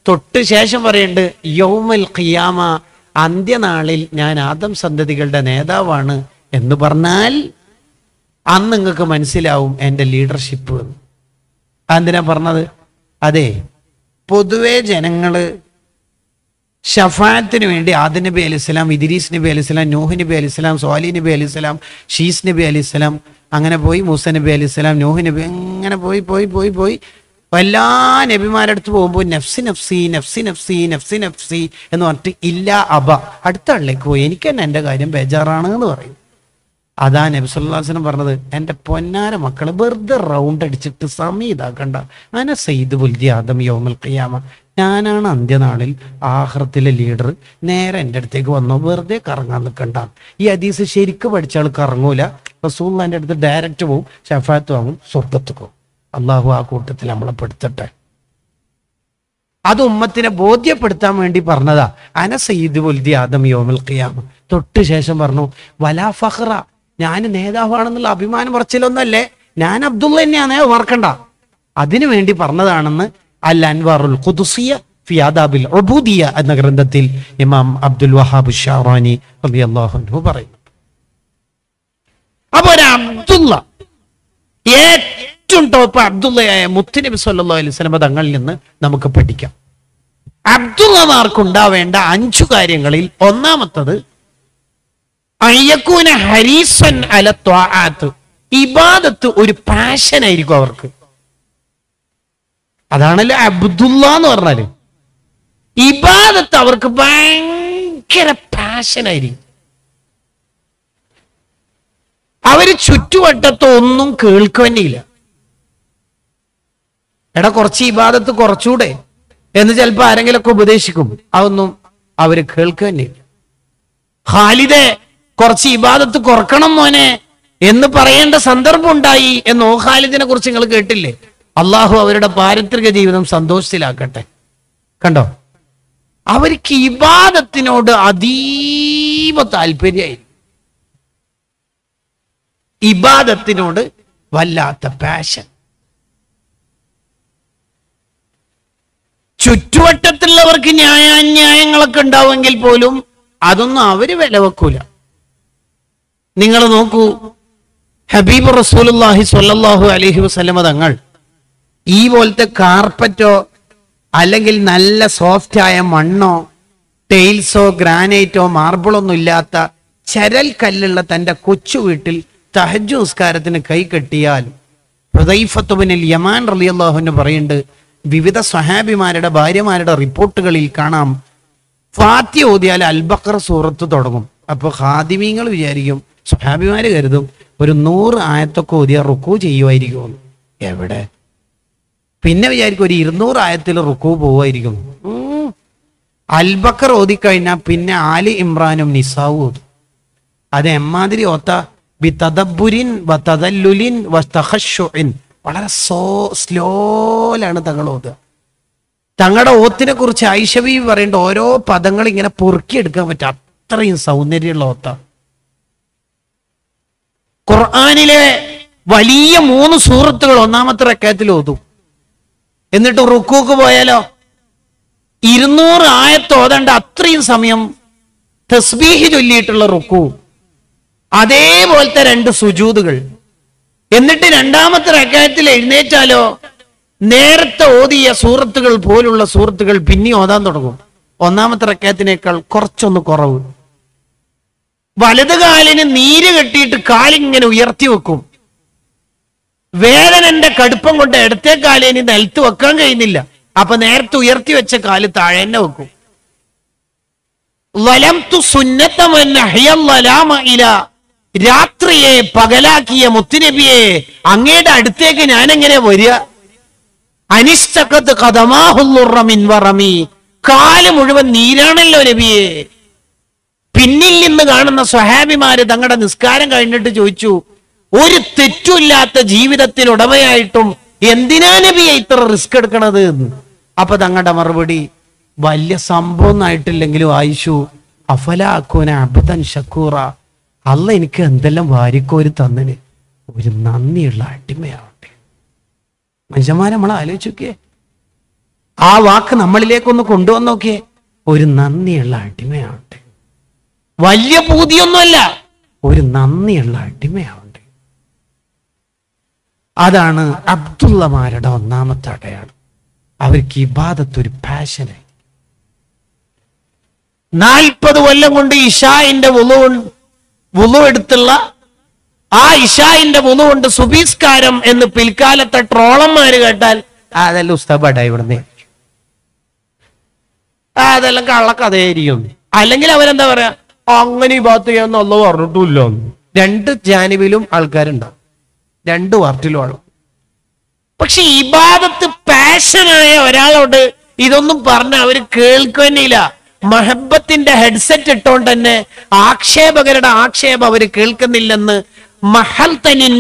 തൊട്ട് ശേഷം പറയുന്നുണ്ട് യൗമൽ ഖിയാമ അന്ത്യനാളിൽ ഞാൻ ആദം സന്തതികളുടെ നേതാവാണ് എന്ന് പറഞ്ഞാൽ അന്ന് നിങ്ങൾക്ക് മനസ്സിലാവും എൻ്റെ ലീഡർഷിപ്പ് എന്ന് എന്തിനാ പറഞ്ഞത് അതെ പൊതുവെ ജനങ്ങള് ഷഫാത്തിന് വേണ്ടി ആദ നബി അലൈഹി സ്വലാം ഇദ്രീസ് നബി അലൈഹി സ്വലാം നൂഹ് നബി അലൈഹി സ്വലാം സോലി നബി അലൈഹി സ്വലാം ഷീസ് നബി അലൈഹി സ്വലാം അങ്ങനെ പോയി മൂസ നബി അലൈഹി സ്വലാം നൂഹ് നബി അങ്ങനെ പോയി പോയി പോയി പോയി എല്ലാ നബിമാരുടെ അടുത്ത് പോകുമ്പോൾ നഫ്സി നഫ്സി നഫ്സി നഫ്സി നഫ്സി നഫ്സി എന്ന് പറഞ്ഞിട്ട് ഇല്ല അബ അടുത്ത ആളിലേക്ക് പോയി എനിക്ക് തന്നെ എൻ്റെ കാര്യം ബേജാറാണ് എന്ന് പറയും അതാ നബി സുല്ലാസ്ലം പറഞ്ഞത് എൻ്റെ പൊന്നാര മക്കള് വെറുതെ റൗണ്ട് അടിച്ചിട്ട് സമയം ഇതാക്കണ്ട അങ്ങനെ സെയ്ദ് ബുൽജി ആദം യോമൽ ഖിയാമ ഞാനാണ് അന്ത്യനാളിൽ ആഹ്റത്തിലെ ലീഡർ നേരെ എൻ്റെ അടുത്തേക്ക് വന്നു വെറുതെ കറങ്ങാൻ നിൽക്കണ്ട ഈ ഹദീസ് ശരിക്ക് പഠിച്ച ആൾ കറങ്ങൂല റസൂള്ളാൻ്റെ അടുത്ത് ഡയറക്റ്റ് പോവും ഷഫാത്ത് വാങ്ങും സ്വർഗത്ത് പോകും അള്ളാഹു ആ കൂട്ടത്തിൽ നമ്മളെ പെടുത്തട്ടെ അത് ഉമ്മത്തിനെ ബോധ്യപ്പെടുത്താൻ വേണ്ടി പറഞ്ഞതാ അന സയ്യിദ് ബുൽദി ആദം യോമൽ ഖിയാമ തൊട്ട് ശേഷം പറഞ്ഞു വലാ ഫഹ്റ ഞാൻ നേതാവാണെന്നുള്ള അഭിമാനം പറച്ചിലൊന്നല്ലേ ഞാൻ അബ്ദുള്ള തന്നെയാണേ മറക്കണ്ട അതിനു വേണ്ടി പറഞ്ഞതാണെന്ന് അൽ അൻവാറുൽ ഖുദുസിയ ഫിയാദാബിൽ ഉബൂദിയ എന്ന ഗ്രന്ഥത്തിൽ ഇമാം അബ്ദുൽ വഹാബ് ഷാറാനി റളിയല്ലാഹു അൻഹു പറയുന്നു അപ്പൊ ഒരു അബ്ദുള്ള ഏറ്റവും ടോപ്പ് അബ്ദുള്ളയായ മുത്തുനബി സല്ലല്ലാഹു അലൈഹി വസല്ലം തങ്ങളിൽ നിന്ന് നമുക്ക് പഠിക്കാം അബ്ദുള്ളമാർക്കുണ്ടാവേണ്ട അഞ്ചു കാര്യങ്ങളിൽ ഒന്നാമത്തത് അയ്യക്കൂന ഹരീസൻ അല ത്വാആത്ത് ഇബാദത്ത് ഒരു പാഷൻ ആയിരിക്കും അവർക്ക് അതാണല്ലോ അബ്ദുള്ള എന്ന് പറഞ്ഞാല് ഇബാദത്ത് അവർക്ക് ഭയങ്കര പാഷൻ ആയിരിക്കും അവര് ചുറ്റുവട്ടത്ത് ഒന്നും കേൾക്കുവന്നില്ല എടാ കുറച്ച് ഇബാദത്ത് കുറച്ചുകൂടെ എന്ന് ചിലപ്പോ ആരെങ്കിലൊക്കെ ഉപദേശിക്കും അതൊന്നും അവര് കേൾക്കുവന്നില്ല ഖാലിദെ കുറച്ച് ഇബാദത്ത് കുറക്കണം മോനെ എന്ന് പറയേണ്ട സന്ദർഭം ഉണ്ടായി എന്ന് ഓ ഖാലിദിനെ കുറിച്ച് നിങ്ങൾ കേട്ടില്ലേ അള്ളാഹു അവരുടെ പാരിത്രിക ജീവിതം സന്തോഷത്തിലാക്കട്ടെ കണ്ടോ അവർക്ക് ഇബാദത്തിനോട് അതീവ താല്പര്യമായി ഇബാദത്തിനോട് വല്ലാത്ത പാഷൻ ചുറ്റുവട്ടത്തുള്ളവർക്ക് ന്യായാന്യായങ്ങളൊക്കെ ഉണ്ടാവുമെങ്കിൽ പോലും അതൊന്നും അവര് വില വെക്കൂല നിങ്ങൾ നോക്കൂ ഹബീബ് റസൂലുല്ലാഹി സ്വല്ലല്ലാഹു അലൈഹി വസല്ലമ തങ്ങൾ ഈ പോലത്തെ കാർപ്പറ്റോ അല്ലെങ്കിൽ നല്ല സോഫ്റ്റ് ആയ മണ്ണോ ടൈൽസോ ഗ്രാനൈറ്റോ മാർബിളൊന്നും ഇല്ലാത്ത ചരൽ കല്ലുള്ള തന്റെ കൊച്ചു വീട്ടിൽ തഹജ് നിസ്കാരത്തിന് കൈ കെട്ടിയാൽ ഹൃദൈഫത്തുബിനിൽ യമാൻ റളിയല്ലാഹുവിന് പറയുന്നുണ്ട് വിവിധ സ്വഹാബിമാരുടെ ഭാര്യമാരുടെ റിപ്പോർട്ടുകളിൽ കാണാം ഫാത്തി ഓതിയാൽ അൽബക്കർ സൂറത്ത് തുടങ്ങും അപ്പൊ ഹാദിമീങ്ങൾ വിചാരിക്കും സ്വഹാബിമാര് കരുതും ഒരു നൂറ് ആയത്തൊക്കെ ഓതിയാൽ റുക്കു ചെയ്യുമായിരിക്കും എവിടെ പിന്നെ വിചാരിക്കും ഒരു ഇരുന്നൂറ് ആയത്തിൽ റുക്കു പോവായിരിക്കും ഉം. അൽബക്കർ ഓതിക്കഴിഞ്ഞാൽ പിന്നെ ആലി ഇമ്രാനും നിസാവും ഓതും അത് എമ്മാതിരി ഓത്ത ബി തദബുരിൻ വ തദല്ലുലിൻ വ തഖശ്ശുഇൻ വളരെ സോ സ്ലോയിലാണ് തങ്ങൾ ഓതുക തങ്ങളുടെ ഓത്തിനെ കുറിച്ച് ഐഷബി പറയേണ്ട ഓരോ പദങ്ങൾ ഇങ്ങനെ പൊറുക്കിയെടുക്കാൻ പറ്റും അത്രയും സൗന്ദര്യമുള്ള ഓത്ത ഖുർആാനിലെ വലിയ മൂന്ന് സൂറത്തുകൾ ഒന്നാമത്തെ റക്കയത്തിൽ ഓതും എന്നിട്ട് റുക്കൂക്ക് പോയാലോ ഇരുന്നൂറ് ആയത്ത് ഓതേണ്ട അത്രയും സമയം തസ്ബീഹി ചൊല്ലിയിട്ടുള്ള റുക്കു അതേപോലത്തെ രണ്ട് സുജൂതുകൾ എന്നിട്ട് രണ്ടാമത്തെ റക്കായത്തിൽ എഴുന്നേറ്റാലോ നേരത്തെ ഓതിയ സൂറത്തുകൾ പോലുള്ള സൂറത്തുകൾ പിന്നെ ഓതാൻ തുടങ്ങും ഒന്നാമത്തെ റക്കായത്തിനേക്കാൾ കുറച്ചൊന്ന് കുറവ് വലത് കാലിന് നീര് കെട്ടിയിട്ട് കാലിങ്ങനെ ഉയർത്തി വെക്കും വേദനന്റെ കടുപ്പം കൊണ്ട് ഇടത്തെ കാലിന് നിലത്ത് വെക്കാൻ കഴിയുന്നില്ല അപ്പൊ നേരത്തെ ഉയർത്തി വെച്ച കാല് താഴെ തന്നെ വെക്കും വലംതു സുന്നത്തമൻ അഹ്യൽ വലാമ ഇല രാത്രിയെ പകലാക്കിയ മുത്തുനബിയെ അങ്ങയുടെ അടുത്തേക്ക് ഞാൻ എങ്ങനെ വരിക അനിഷ്ടക്കത്ത് കഥമാഹുല്ലുറമിൻ വറമി കാല് മുഴുവൻ നീരാണല്ലോ നബിയെ പിന്നിൽ നിന്ന് കാണുന്ന സ്വഹാബിമാര് തങ്ങളുടെ നിസ്കാരം കഴിഞ്ഞിട്ട് ചോദിച്ചു ഒരു തെറ്റുമില്ലാത്ത ജീവിതത്തിൽ ഉടമയായിട്ടും എന്തിനാ നബിയെ ഇത്ര റിസ്ക് എടുക്കണത് എന്ന് അപ്പൊ തങ്ങളുടെ മറുപടി വലിയ സംഭവം ഒന്നും ആയിട്ടില്ലെങ്കിലും ആയിഷു അഫലാക്കൂന അബദൻ ഷക്കൂറ അല്ല എനിക്ക് എന്തെല്ലാം വാരിക്കോരി തന്നിന് ഒരു നന്ദിയുള്ള അടിമയാവട്ടെ മനുഷ്യന്മാരെ നമ്മൾ ആലോചിക്കേ ആ വാക്ക് നമ്മളിലേക്കൊന്ന് കൊണ്ടുവന്ന് നോക്കിയേ ഒരു നന്ദിയുള്ള അടിമയാവട്ടെ വലിയ പൂതിയൊന്നുമല്ല ഒരു നന്ദിയുള്ള അടിമയാവട്ടെ അതാണ് അബ്ദുള്ളമാരുടെ ഒന്നാമത്തെ അടയാളം അവർക്ക് ഇബാദത്ത് ഒരു പാഷനായി നാൽപ്പത് കൊല്ലം കൊണ്ട് ഇഷായിന്റെ വുളു വുളു എടുത്തുള്ള ആ ഇഷായിന്റെ വുളു കൊണ്ട് സുബീസ്കാരം എന്ന് പിൽക്കാലത്തെ ട്രോളന്മാര് കേട്ടാൽ "ആ, അതെല്ലാം ഉസ്താബാട ഇവിടുന്ന് ആ, അതെല്ലാം കള്ളക്കഥയായിരിക്കും അല്ലെങ്കിൽ അവരെന്താ പറയാ അങ്ങനെ ഈ ഭാഗത്ത് ചെയ്യാന്ന് അല്ല പറഞ്ഞിട്ടില്ല രണ്ട് ജാനുവിലും ആൾക്കാരുണ്ടാവും രണ്ട് പാർട്ടിലും ആളും പക്ഷെ ഇബാദത്ത് പാഷനായ ഒരാളോട് ഇതൊന്നും പറഞ്ഞ അവര് കേൾക്കുന്നില്ല മഹബത്തിന്റെ ഹെഡ്സെറ്റ് ഇട്ടോണ്ട് തന്നെ ആക്ഷേപകരുടെ ആക്ഷേപം അവര് കേൾക്കുന്നില്ലെന്ന് മഹൽ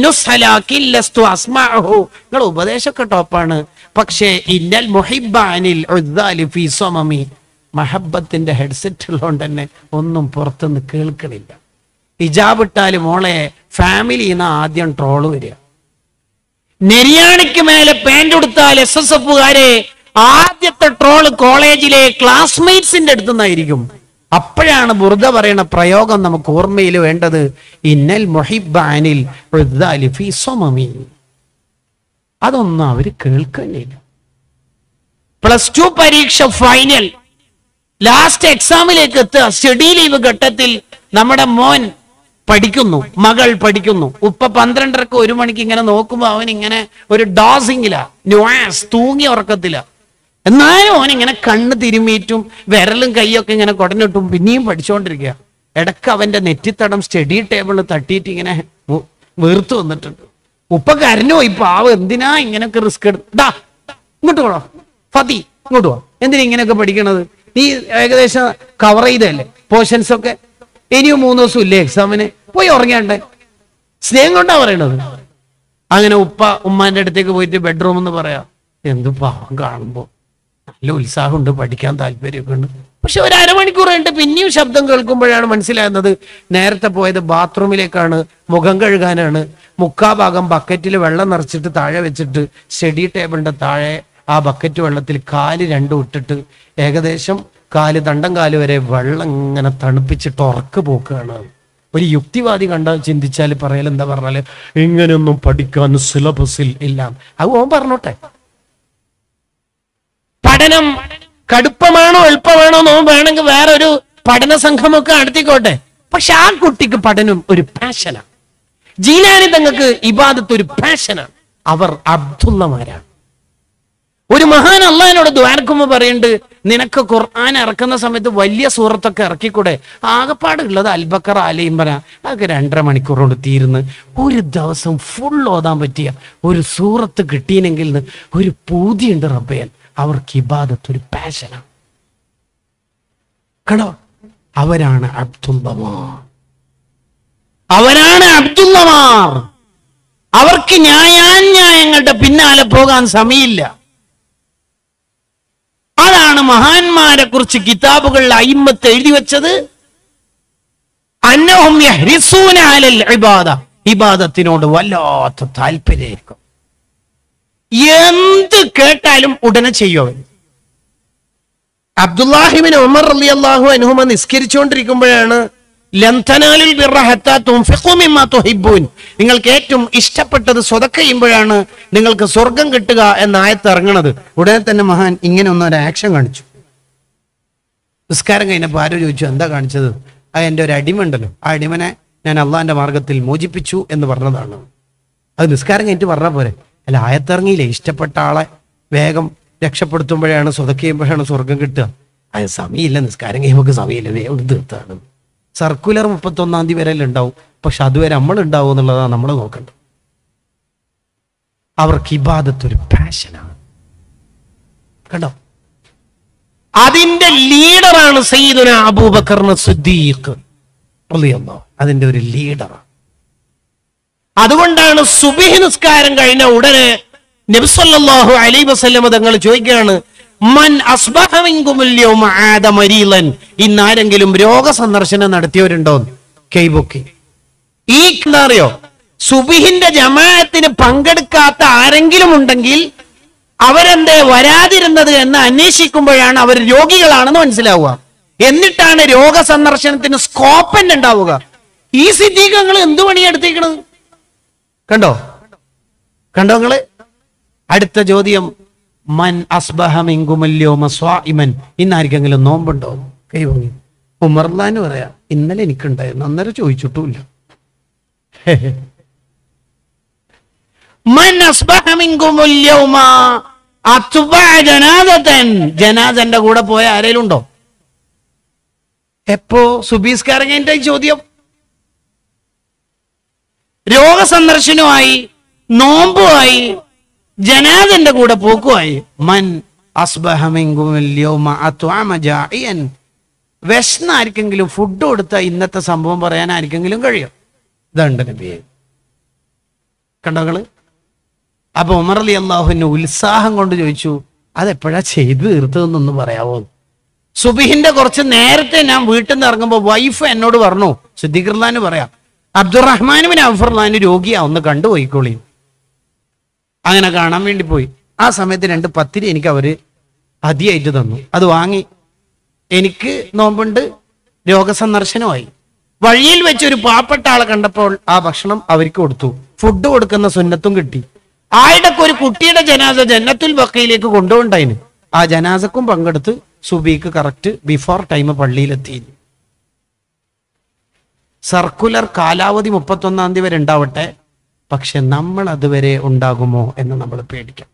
നിങ്ങൾ ഉപദേശമൊക്കെ ടോപ്പാണ് പക്ഷേ ഇന്നൽ മുഹിബാനിൽ ഉദ്ദാലി ഫീ സ്വമമി മഹബത്തിന്റെ ഹെഡ്സെറ്റ് ഉള്ളതുകൊണ്ട് തന്നെ ഒന്നും പുറത്തുനിന്ന് കേൾക്കണില്ല ഹിജാബ് ഇട്ടാല് മോളെ ഫാമിലിന്ന് ആദ്യം ട്രോള് വരിക നെരിയാണിക്ക് മേലെ പാന്റ് ഉടുത്താൽ എസ് എസ് എഫുകാരെ ആദ്യത്തെ ട്രോള് കോളേജിലെ ക്ലാസ്മേറ്റ്സിന്റെ അടുത്തുനിന്നായിരിക്കും അപ്പോഴാണ് ബുർദ പറയുന്ന പ്രയോഗം നമുക്ക് ഓർമ്മയിൽ വേണ്ടത് ഇന്നൽ മൊഹിബാനിൽ ഉദ്ദാലി ഫീ സ്വമമി. അതൊന്നും അവര് കേൾക്കുന്നില്ല പ്ലസ് ടു പരീക്ഷ ഫൈനൽ ലാസ്റ്റ് എക്സാമിലേക്ക് എത്തുക സ്റ്റഡി ലീവ് ഘട്ടത്തിൽ നമ്മുടെ മോൻ പഠിക്കുന്നു മകൾ പഠിക്കുന്നു ഉപ്പ പന്ത്രണ്ടരക്ക് ഒരു മണിക്ക് ഇങ്ങനെ നോക്കുമ്പോ അവൻ ഇങ്ങനെ ഒരു ഡോസിങ്ങില ന്യൂസ് തൂങ്ങി ഉറക്കത്തില്ല എന്നാലും അവൻ ഇങ്ങനെ കണ്ണ് തിരുമ്മിയിട്ടും വിരലും കൈയൊക്കെ ഇങ്ങനെ കുടഞ്ഞിട്ടും പിന്നെയും പഠിച്ചുകൊണ്ടിരിക്കുക ഇടക്ക് അവന്റെ നെറ്റിത്തടം സ്റ്റഡി ടേബിളിൽ തട്ടിയിട്ട് ഇങ്ങനെ വ- വീർത്തു വന്നിട്ടുണ്ട് ഉപ്പ കരഞ്ഞു പോയി പാവം എന്തിനാ ഇങ്ങനെയൊക്കെ റിസ്ക് എടുത്താ ഇങ്ങോട്ട് പോണോ ഫതി ഇങ്ങോട്ട് പോ എന്തിനാ ഇങ്ങനെയൊക്കെ പഠിക്കണത് നീ ഏകദേശം കവർ ചെയ്തല്ലേ പോർഷൻസ് ഒക്കെ ഇനിയും മൂന്ന് ദിവസം ഇല്ലേ എക്സാമിന് പോയി ഉറങ്ങിയാണ്ടേ സ്നേഹം കൊണ്ടാ പറയണത് അങ്ങനെ ഉപ്പ ഉമ്മാന്റെ അടുത്തേക്ക് പോയിട്ട് ബെഡ്റൂം എന്ന് പറയാ എന്ത് പാവം കാണുമ്പോ നല്ല ഉത്സാഹമുണ്ട് പഠിക്കാൻ താല്പര്യമൊക്കെ ഉണ്ട് പക്ഷെ ഒരു അരമണിക്കൂർ കഴിഞ്ഞിട്ട് പിന്നെയും ശബ്ദം കേൾക്കുമ്പോഴാണ് മനസ്സിലാകുന്നത് നേരത്തെ പോയത് ബാത്റൂമിലേക്കാണ് മുഖം കഴുകാനാണ് മുക്കാ ഭാഗം ബക്കറ്റിൽ വെള്ളം നിറച്ചിട്ട് താഴെ വെച്ചിട്ട് സ്റ്റഡി ടേബിളിന്റെ താഴെ ആ ബക്കറ്റ് വെള്ളത്തിൽ കാല് രണ്ടും ഇട്ടിട്ട് ഏകദേശം കാല് തണ്ടം കാല് വരെ വെള്ളം ഇങ്ങനെ തണുപ്പിച്ചിട്ട് ഉറക്ക് പോക്കുകയാണ് ഒരു യുക്തിവാദി കണ്ട ചിന്തിച്ചാൽ പറയൽ എന്താ പറഞ്ഞാല് ഇങ്ങനെയൊന്നും പഠിക്കാൻ സിലബസിൽ ഇല്ല അത് ഓൻ പറഞ്ഞോട്ടെ പഠനം കടുപ്പമാണോ എളുപ്പമാണോ എന്നോ വേണമെങ്കിൽ വേറെ ഒരു പഠന സംഘമൊക്കെ നടത്തിക്കോട്ടെ പക്ഷെ ആ കുട്ടിക്ക് പഠനം ഒരു പാഷനാണ് ജീലാനി തങ്ങൾക്ക് ഇബാദത്ത് ഒരു പാഷനാണ് അവർ അബ്ദുള്ളമാരാണ് ഒരു മഹാൻ അള്ളഹാനോട് ദ്വാരക്കുമ്പോ പറയുന്നുണ്ട് നിനക്ക് ഖുർആൻ ഇറക്കുന്ന സമയത്ത് വലിയ സൂറത്തൊക്കെ ഇറക്കിക്കൂടെ ആകപ്പാടുള്ളത് അൽബക്കർ ആലയും പറ അതൊക്കെ രണ്ടര മണിക്കൂർ കൊണ്ട് തീരുന്ന് ഒരു ദിവസം ഫുൾ ഓതാൻ പറ്റിയ ഒരു സൂറത്ത് കിട്ടിയിനെങ്കിൽ ന്ന് ഒരു പൂതിയുണ്ട് റബ്ബയൻ അവർക്ക് ഇബാദത്ത് ഒരു പാഷനാണ് കണ്ടോ അവരാണ് അബ്ദുള്ളമാർ അവരാണ് അബ്ദുള്ളമാർ അവർക്ക് ന്യായാന്യായങ്ങളുടെ പിന്നാലെ പോകാൻ സമയമില്ല അതാണ് മഹാന്മാരെ കുറിച്ച് കിതാബുകളിൽ അയിമത്ത് എഴുതി വെച്ചത് അന്നഹും യഹ്രിസൂന അലൽ ഇബാദ ഇബാദത്തിനോട് വല്ലാത്ത താല്പര്യമായിരിക്കും എന്ത് കേട്ടാലും ഉടനെ ചെയ്യും അബ്ദുല്ലാഹിബിൻ ഉമർ അലി അള്ളാഹു അനുഹുമ നിസ്കരിച്ചുകൊണ്ടിരിക്കുമ്പോഴാണ് ലംതനാലിൽ ബിർറ ഹത്താ തുൻഫിഖു മിമ്മാ തുഹിബ്ബൂൻ. നിങ്ങൾക്ക് ഏറ്റവും ഇഷ്ടപ്പെട്ടത് സ്വതക്ക ചെയ്യുമ്പോഴാണ് നിങ്ങൾക്ക് സ്വർഗം കിട്ടുക എന്ന ആയത്ത് ഇറങ്ങണത് ഉടനെ തന്നെ മഹാൻ ഇങ്ങനെ ഒന്ന് ഒരു ആക്ഷൻ കാണിച്ചു നിസ്കാരം കഴിഞ്ഞപ്പോൾ ആരോ ചോദിച്ചു എന്താ കാണിച്ചത് ആ എൻ്റെ ഒരു അടിമ ഉണ്ടല്ലോ ആ അടിമനെ ഞാൻ അള്ളാന്റെ മാർഗത്തിൽ മോചിപ്പിച്ചു എന്ന് പറഞ്ഞതാണ് അത് നിസ്കാരം കഴിഞ്ഞിട്ട് പറഞ്ഞാൽ പോരെ അല്ല ആയത്തിറങ്ങിയില്ലേ ഇഷ്ടപ്പെട്ട ആളെ വേഗം രക്ഷപ്പെടുത്തുമ്പോഴാണ് സ്വതക്ക ചെയ്യുമ്പോഴാണ് സ്വർഗം കിട്ടുക അത് സമയമില്ല നിസ്കാരം കഴിയുമ്പോൾ സമയമില്ല വേഗം തീർത്താണ് സർക്കുലർ മുപ്പത്തൊന്നാം തീയതി വരെ ഉണ്ടാവും പക്ഷെ അതുവരെ നമ്മൾ ഉണ്ടാവും എന്നുള്ളതാണ് നമ്മൾ നോക്കേണ്ടത് അവർക്ക് ഇബാദത്ത് ഒരു പാഷനാണ് കണ്ടോ അതിന്റെ ലീഡറാണ് സയ്യിദുന അബൂബക്കറിന് സിദ്ദീഖ് റളിയല്ലാഹു. അതിന്റെ ഒരു ലീഡറാണ് അതുകൊണ്ടാണ് സുബിഹി നിസ്കാരം കഴിഞ്ഞ ഉടനെ നബിസല്ലാഹു അലൈ വസല്ലമ തങ്ങൾ ചോദിക്കുകയാണ് മൻ അസ്ബഹ മിൻകുമുൽ യൗമ ആദ മരീലൻ ഇന്ന് ആരെങ്കിലും രോഗസന്ദർശനം നടത്തിയവരുണ്ടോ കൈബൊക്കി ഈ എന്താ അറിയോ സുബിഹിന്റെ ജമാഅത്തിന് പങ്കെടുക്കാത്ത ആരെങ്കിലും ഉണ്ടെങ്കിൽ അവരെന്തേ വരാതിരുന്നത് എന്ന് അന്വേഷിക്കുമ്പോഴാണ് അവർ രോഗികളാണെന്ന് മനസ്സിലാവുക എന്നിട്ടാണ് രോഗസന്ദർശനത്തിന് സ്കോപ്പ് തന്നെ ഉണ്ടാവുക ഈ സിദ്ധീകങ്ങൾ എന്ത് പണിയെടുത്തേക്കണത് കണ്ടോ കണ്ടോ നിങ്ങള് അടുത്ത ചോദ്യം മൻ അസ്ബഹമിങ്കുമല്യോമ സ്വാഇമൻ ഇന്നാർക്കെങ്കിലും നോമ്പുണ്ടോ കൈ പൊങ്ങി ഉമർലാന്ന് പറയാ ഇന്നലെ എനിക്കുണ്ടായിരുന്നു അന്നേരം ചോദിച്ചിട്ടുമില്ല മൻ അസ്ബഹമിങ്കുമല്യോമ അത്ബഅ ജനാദതൻ ജനാദന്റെ കൂടെ പോയ ആരെങ്കിലും ഉണ്ടോ എപ്പോ സുബീസ്കാരൻ കഴിഞ്ഞ ചോദ്യം രോഗസന്ദർശനവുമായി നോമ്പുമായി ജനാദന്റെ കൂടെ പോക്കുമായി മൻ അസ്ബഹമെങ്കും വിശന്ന ആർക്കെങ്കിലും ഫുഡ് കൊടുത്ത ഇന്നത്തെ സംഭവം പറയാൻ ആർക്കെങ്കിലും കഴിയും ഇതുണ്ട് നബിയെ കണ്ടോങ്ങള് അപ്പൊ ഉമർ അലി അള്ളാഹുവിന് ഉത്സാഹം കൊണ്ട് ചോദിച്ചു അതെപ്പോഴാ ചെയ്തു തീർത്തതെന്നൊന്ന് പറയാവോ സുബിഹിന്റെ കുറച്ച് നേരത്തെ ഞാൻ വീട്ടിൽ നിന്ന് ഇറങ്ങുമ്പോൾ വൈഫ് എന്നോട് പറഞ്ഞു സിദ്ദിഖർലാന് പറയാം അബ്ദുറഹ്മാനുവിന് അഫർലാന് രോഗിയാ ഒന്ന് കണ്ടുപോയിക്കോളി അങ്ങനെ കാണാൻ വേണ്ടി പോയി ആ സമയത്ത് രണ്ട് പത്തിരി എനിക്ക് അവര് അതിയായിട്ട് തന്നു അത് വാങ്ങി എനിക്ക് നോമ്പുണ്ട് രോഗസന്ദർശനമായി വഴിയിൽ വെച്ച് ഒരു പാവപ്പെട്ട ആളെ കണ്ടപ്പോൾ ആ ഭക്ഷണം അവർക്ക് കൊടുത്തു ഫുഡ് കൊടുക്കുന്ന സുന്നത്തും കിട്ടി ആയിടക്ക് ഒരു കുട്ടിയുടെ ജനാസ ജന്നത്തുൽ ബക്കയിലേക്ക് കൊണ്ടുപോണ്ടായിന് ആ ജനാസക്കും പങ്കെടുത്ത് സുബീക്ക് കറക്റ്റ് ബിഫോർ ടൈം പള്ളിയിലെത്തി സർക്കുലർ കാലാവധി മുപ്പത്തൊന്നാം തീയതി വരെ ഉണ്ടാവട്ടെ പക്ഷെ നമ്മൾ അതുവരെ ഉണ്ടാകുമോ എന്ന് നമ്മൾ പേടിക്കാം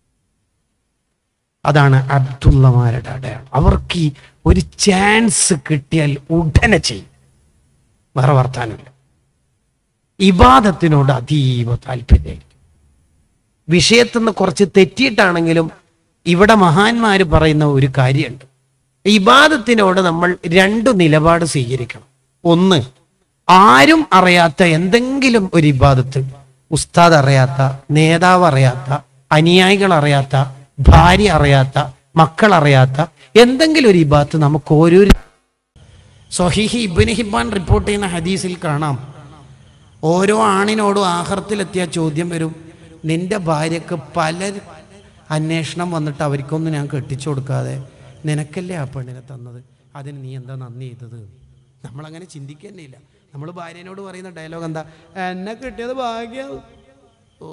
അതാണ് അബ്ദുള്ളമാരുടെ അടയാളം അവർക്ക് ഈ ഒരു ചാൻസ് കിട്ടിയാൽ ഉടനെ ചെയ്യും വേറെ വർത്താനമില്ല ഇബാദത്തിനോട് അതീവ താല്പര്യമായിരിക്കും വിഷയത്തിൽ നിന്ന് കുറച്ച് തെറ്റിയിട്ടാണെങ്കിലും ഇവിടെ മഹാന്മാര് പറയുന്ന ഒരു കാര്യമുണ്ട് ഇബാദത്തിനോട് നമ്മൾ രണ്ടു നിലപാട് സ്വീകരിക്കണം ഒന്ന് ആരും അറിയാത്ത എന്തെങ്കിലും ഒരു ഇബാദത്ത് ഉസ്താദ് അറിയാത്ത നേതാവ് അറിയാത്ത അനുയായികൾ അറിയാത്ത ഭാര്യ അറിയാത്ത മക്കൾ അറിയാത്ത എന്തെങ്കിലും ഒരു ഇബാദത്ത് നമുക്ക് ഓരോരു സൊഹിഹി ഇബിന് ഹിബാൻ റിപ്പോർട്ട് ചെയ്യുന്ന ഹദീസിൽ കാണാം ഓരോ ആണിനോടും ആഹർത്തിലെത്തിയ ചോദ്യം വരും നിന്റെ ഭാര്യക്ക് പല അന്വേഷണം വന്നിട്ട് അവർക്കൊന്നും ഞാൻ കെട്ടിച്ചു കൊടുക്കാതെ നിനക്കല്ലേ ആ പെണ്ണിനെ തന്നത് അതിന് നീ എന്താ നന്ദി ചെയ്തത് നമ്മളങ്ങനെ ചിന്തിക്കുന്നില്ല നമ്മൾ ഭാര്യനോട് പറയുന്ന ഡയലോഗ് എന്താ എന്നെ കിട്ടിയത് ഭാഗ്യം ഓ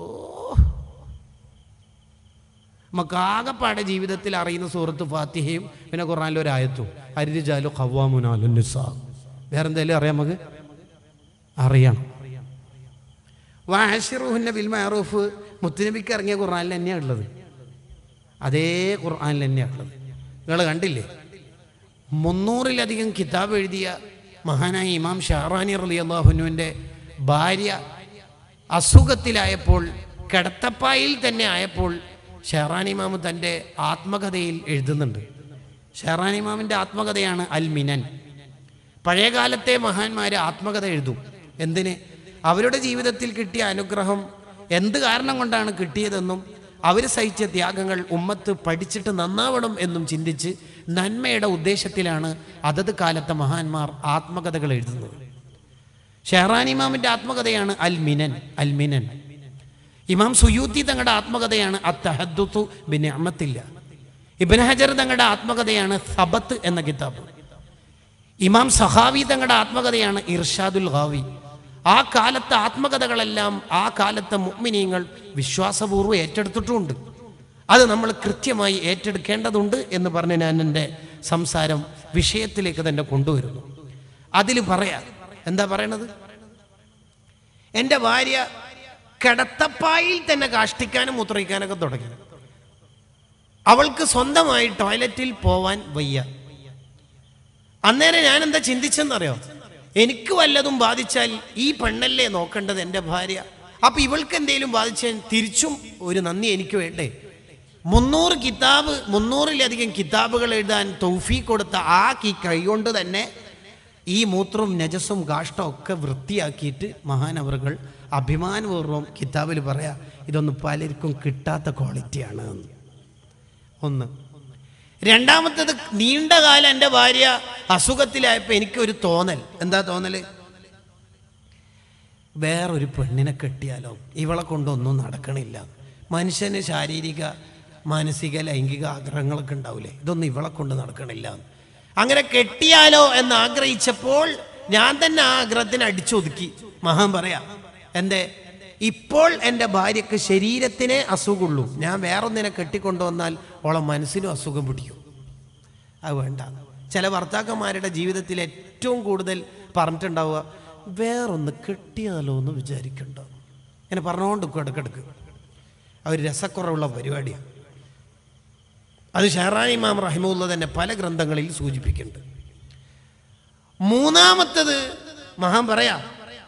നമുക്ക് ആകെപ്പാടെ ജീവിതത്തിൽ അറിയുന്ന സൂറത്ത് ഫാത്തിഹയും പിന്നെ ഖുറാനിലെ ഒരു ആയത്തും അരിജാലു ഖവ്വാമുനാലു നിസാ വേറെന്തെങ്കിലും അറിയാം നമുക്ക് അറിയണം വാഷിറുഹുന്ന ബിൽ മാറൂഫ് മുത്തുനബിക്ക് ഇറങ്ങിയ ഖുർആനിൽ തന്നെയാണ് ഉള്ളത് അതേ ഖുർആനിൽ തന്നെയാണ് ഉള്ളത് നിങ്ങൾ കണ്ടില്ലേ മുന്നൂറിലധികം കിതാബ് എഴുതിയ മഹാനായ ഇമാം ഷാറാനി റലി അള്ളാഹുനുവിൻ്റെ ഭാര്യ അസുഖത്തിലായപ്പോൾ കിടത്തപ്പായിൽ തന്നെ ആയപ്പോൾ ഷെഹറാൻ ഇമാം തൻ്റെ ആത്മകഥയിൽ എഴുതുന്നുണ്ട് ഷെഹറാൻ ഇമാമിൻ്റെ ആത്മകഥയാണ് അൽ മിനൻ പഴയകാലത്തെ മഹാന്മാർ ആത്മകഥ എഴുതും എന്തിന് അവരുടെ ജീവിതത്തിൽ കിട്ടിയ അനുഗ്രഹം എന്ത് കാരണം കൊണ്ടാണ് കിട്ടിയതെന്നും അവർ സഹിച്ച ത്യാഗങ്ങൾ ഉമ്മത്ത് പഠിച്ചിട്ട് നന്നാവണം എന്നും ചിന്തിച്ച് നന്മയുടെ ഉദ്ദേശത്തിലാണ് അതത് കാലത്തെ മഹാന്മാർ ആത്മകഥകൾ എഴുതുന്നത് ഷെഹറാൻ ഇമാമിൻ്റെ ആത്മകഥയാണ് അൽ മിനൻ അൽ മിനൻ ഇമാം സുയൂത്തി തങ്ങളുടെ ആത്മകഥയാണ് അത്തഹദ്ദുത്തു ബിൻ അമ്മത്തില്ല ഇബൻ ഹജർ തങ്ങളുടെ ആത്മകഥയാണ് സബത്ത് എന്ന കിതാബ് ഇമാം സഹാവി തങ്ങളുടെ ആത്മകഥയാണ് ഇർഷാദുൽ ഹാവി ആ കാലത്തെ ആത്മകഥകളെല്ലാം ആ കാലത്തെ മുഗ്മിനീങ്ങൾ വിശ്വാസപൂർവ്വം ഏറ്റെടുത്തിട്ടുമുണ്ട് അത് നമ്മൾ കൃത്യമായി ഏറ്റെടുക്കേണ്ടതുണ്ട് എന്ന് പറഞ്ഞ് ഞാൻ എൻ്റെ സംസാരം വിഷയത്തിലേക്ക് തന്നെ കൊണ്ടുവരുന്നു അതിൽ പറയാം എന്താ പറയണത് എൻ്റെ ഭാര്യ കിടത്തപ്പായിൽ തന്നെ കാഷ്ടിക്കാനും മൂത്രയിക്കാനൊക്കെ തുടങ്ങി അവൾക്ക് സ്വന്തമായി ടോയ്ലറ്റിൽ പോവാൻ വയ്യ അന്നേരം ഞാൻ എന്താ ചിന്തിച്ചെന്നറിയോ എനിക്ക് വല്ലതും ബാധിച്ചാൽ ഈ പെണ്ണല്ലേ നോക്കേണ്ടത് എൻ്റെ ഭാര്യ അപ്പൊ ഇവൾക്ക് എന്തെങ്കിലും ബാധിച്ചാൽ തിരിച്ചും ഒരു നന്ദി എനിക്ക് വേണ്ടേ മുന്നൂറ് കിതാബ് മുന്നൂറിലധികം കിതാബുകൾ എഴുതാൻ തൗഫീ കൊടുത്ത ആ കി കൈകൊണ്ട് തന്നെ ഈ മൂത്രവും നജസും കാഷ്ടവും ഒക്കെ വൃത്തിയാക്കിയിട്ട് മഹാനവറുകൾ അഭിമാനപൂർവ്വം കിതാബിൽ പറയാ ഇതൊന്നും പലർക്കും കിട്ടാത്ത ക്വാളിറ്റിയാണ് എന്ന് ഒന്ന് രണ്ടാമത്തത് നീണ്ട കാലം എൻ്റെ ഭാര്യ അസുഖത്തിലായപ്പോൾ എനിക്കൊരു തോന്നൽ എന്താ തോന്നല് വേറൊരു പെണ്ണിനെ കെട്ടിയാലോ ഇവളെ കൊണ്ടൊന്നും നടക്കണില്ല മനുഷ്യന് ശാരീരിക മാനസിക ലൈംഗിക ആഗ്രഹങ്ങളൊക്കെ ഉണ്ടാവില്ലേ ഇതൊന്നും ഇവളെ കൊണ്ട് നടക്കണില്ല അങ്ങനെ കെട്ടിയാലോ എന്ന് ആഗ്രഹിച്ചപ്പോൾ ഞാൻ തന്നെ ആ ആഗ്രഹത്തിന് അടിച്ചൊതുക്കി മഹാൻ പറയാ എന്തേ ഇപ്പോൾ എൻ്റെ ഭാര്യക്ക് ശരീരത്തിനെ അസുഖമുള്ളൂ ഞാൻ വേറൊന്നിനെ കെട്ടിക്കൊണ്ടുവന്നാൽ ഓളെ മനസ്സിനും അസുഖം പിടിക്കും അത് വേണ്ട ചില ഭർത്താക്കന്മാരുടെ ജീവിതത്തിൽ ഏറ്റവും കൂടുതൽ പറഞ്ഞിട്ടുണ്ടാവുക വേറൊന്ന് കെട്ടിയാലോ എന്ന് വിചാരിക്കണ്ട ഇങ്ങനെ പറഞ്ഞുകൊണ്ട് നിൽക്കും ഇടക്കിടക്ക് അവർ രസക്കുറവുള്ള പരിപാടിയാണ് അത് ഷെഹറാൻ ഇമാം റഹിമുള്ള തന്നെ പല ഗ്രന്ഥങ്ങളിൽ സൂചിപ്പിക്കുന്നുണ്ട് മൂന്നാമത്തത് മഹാൻ പറയാ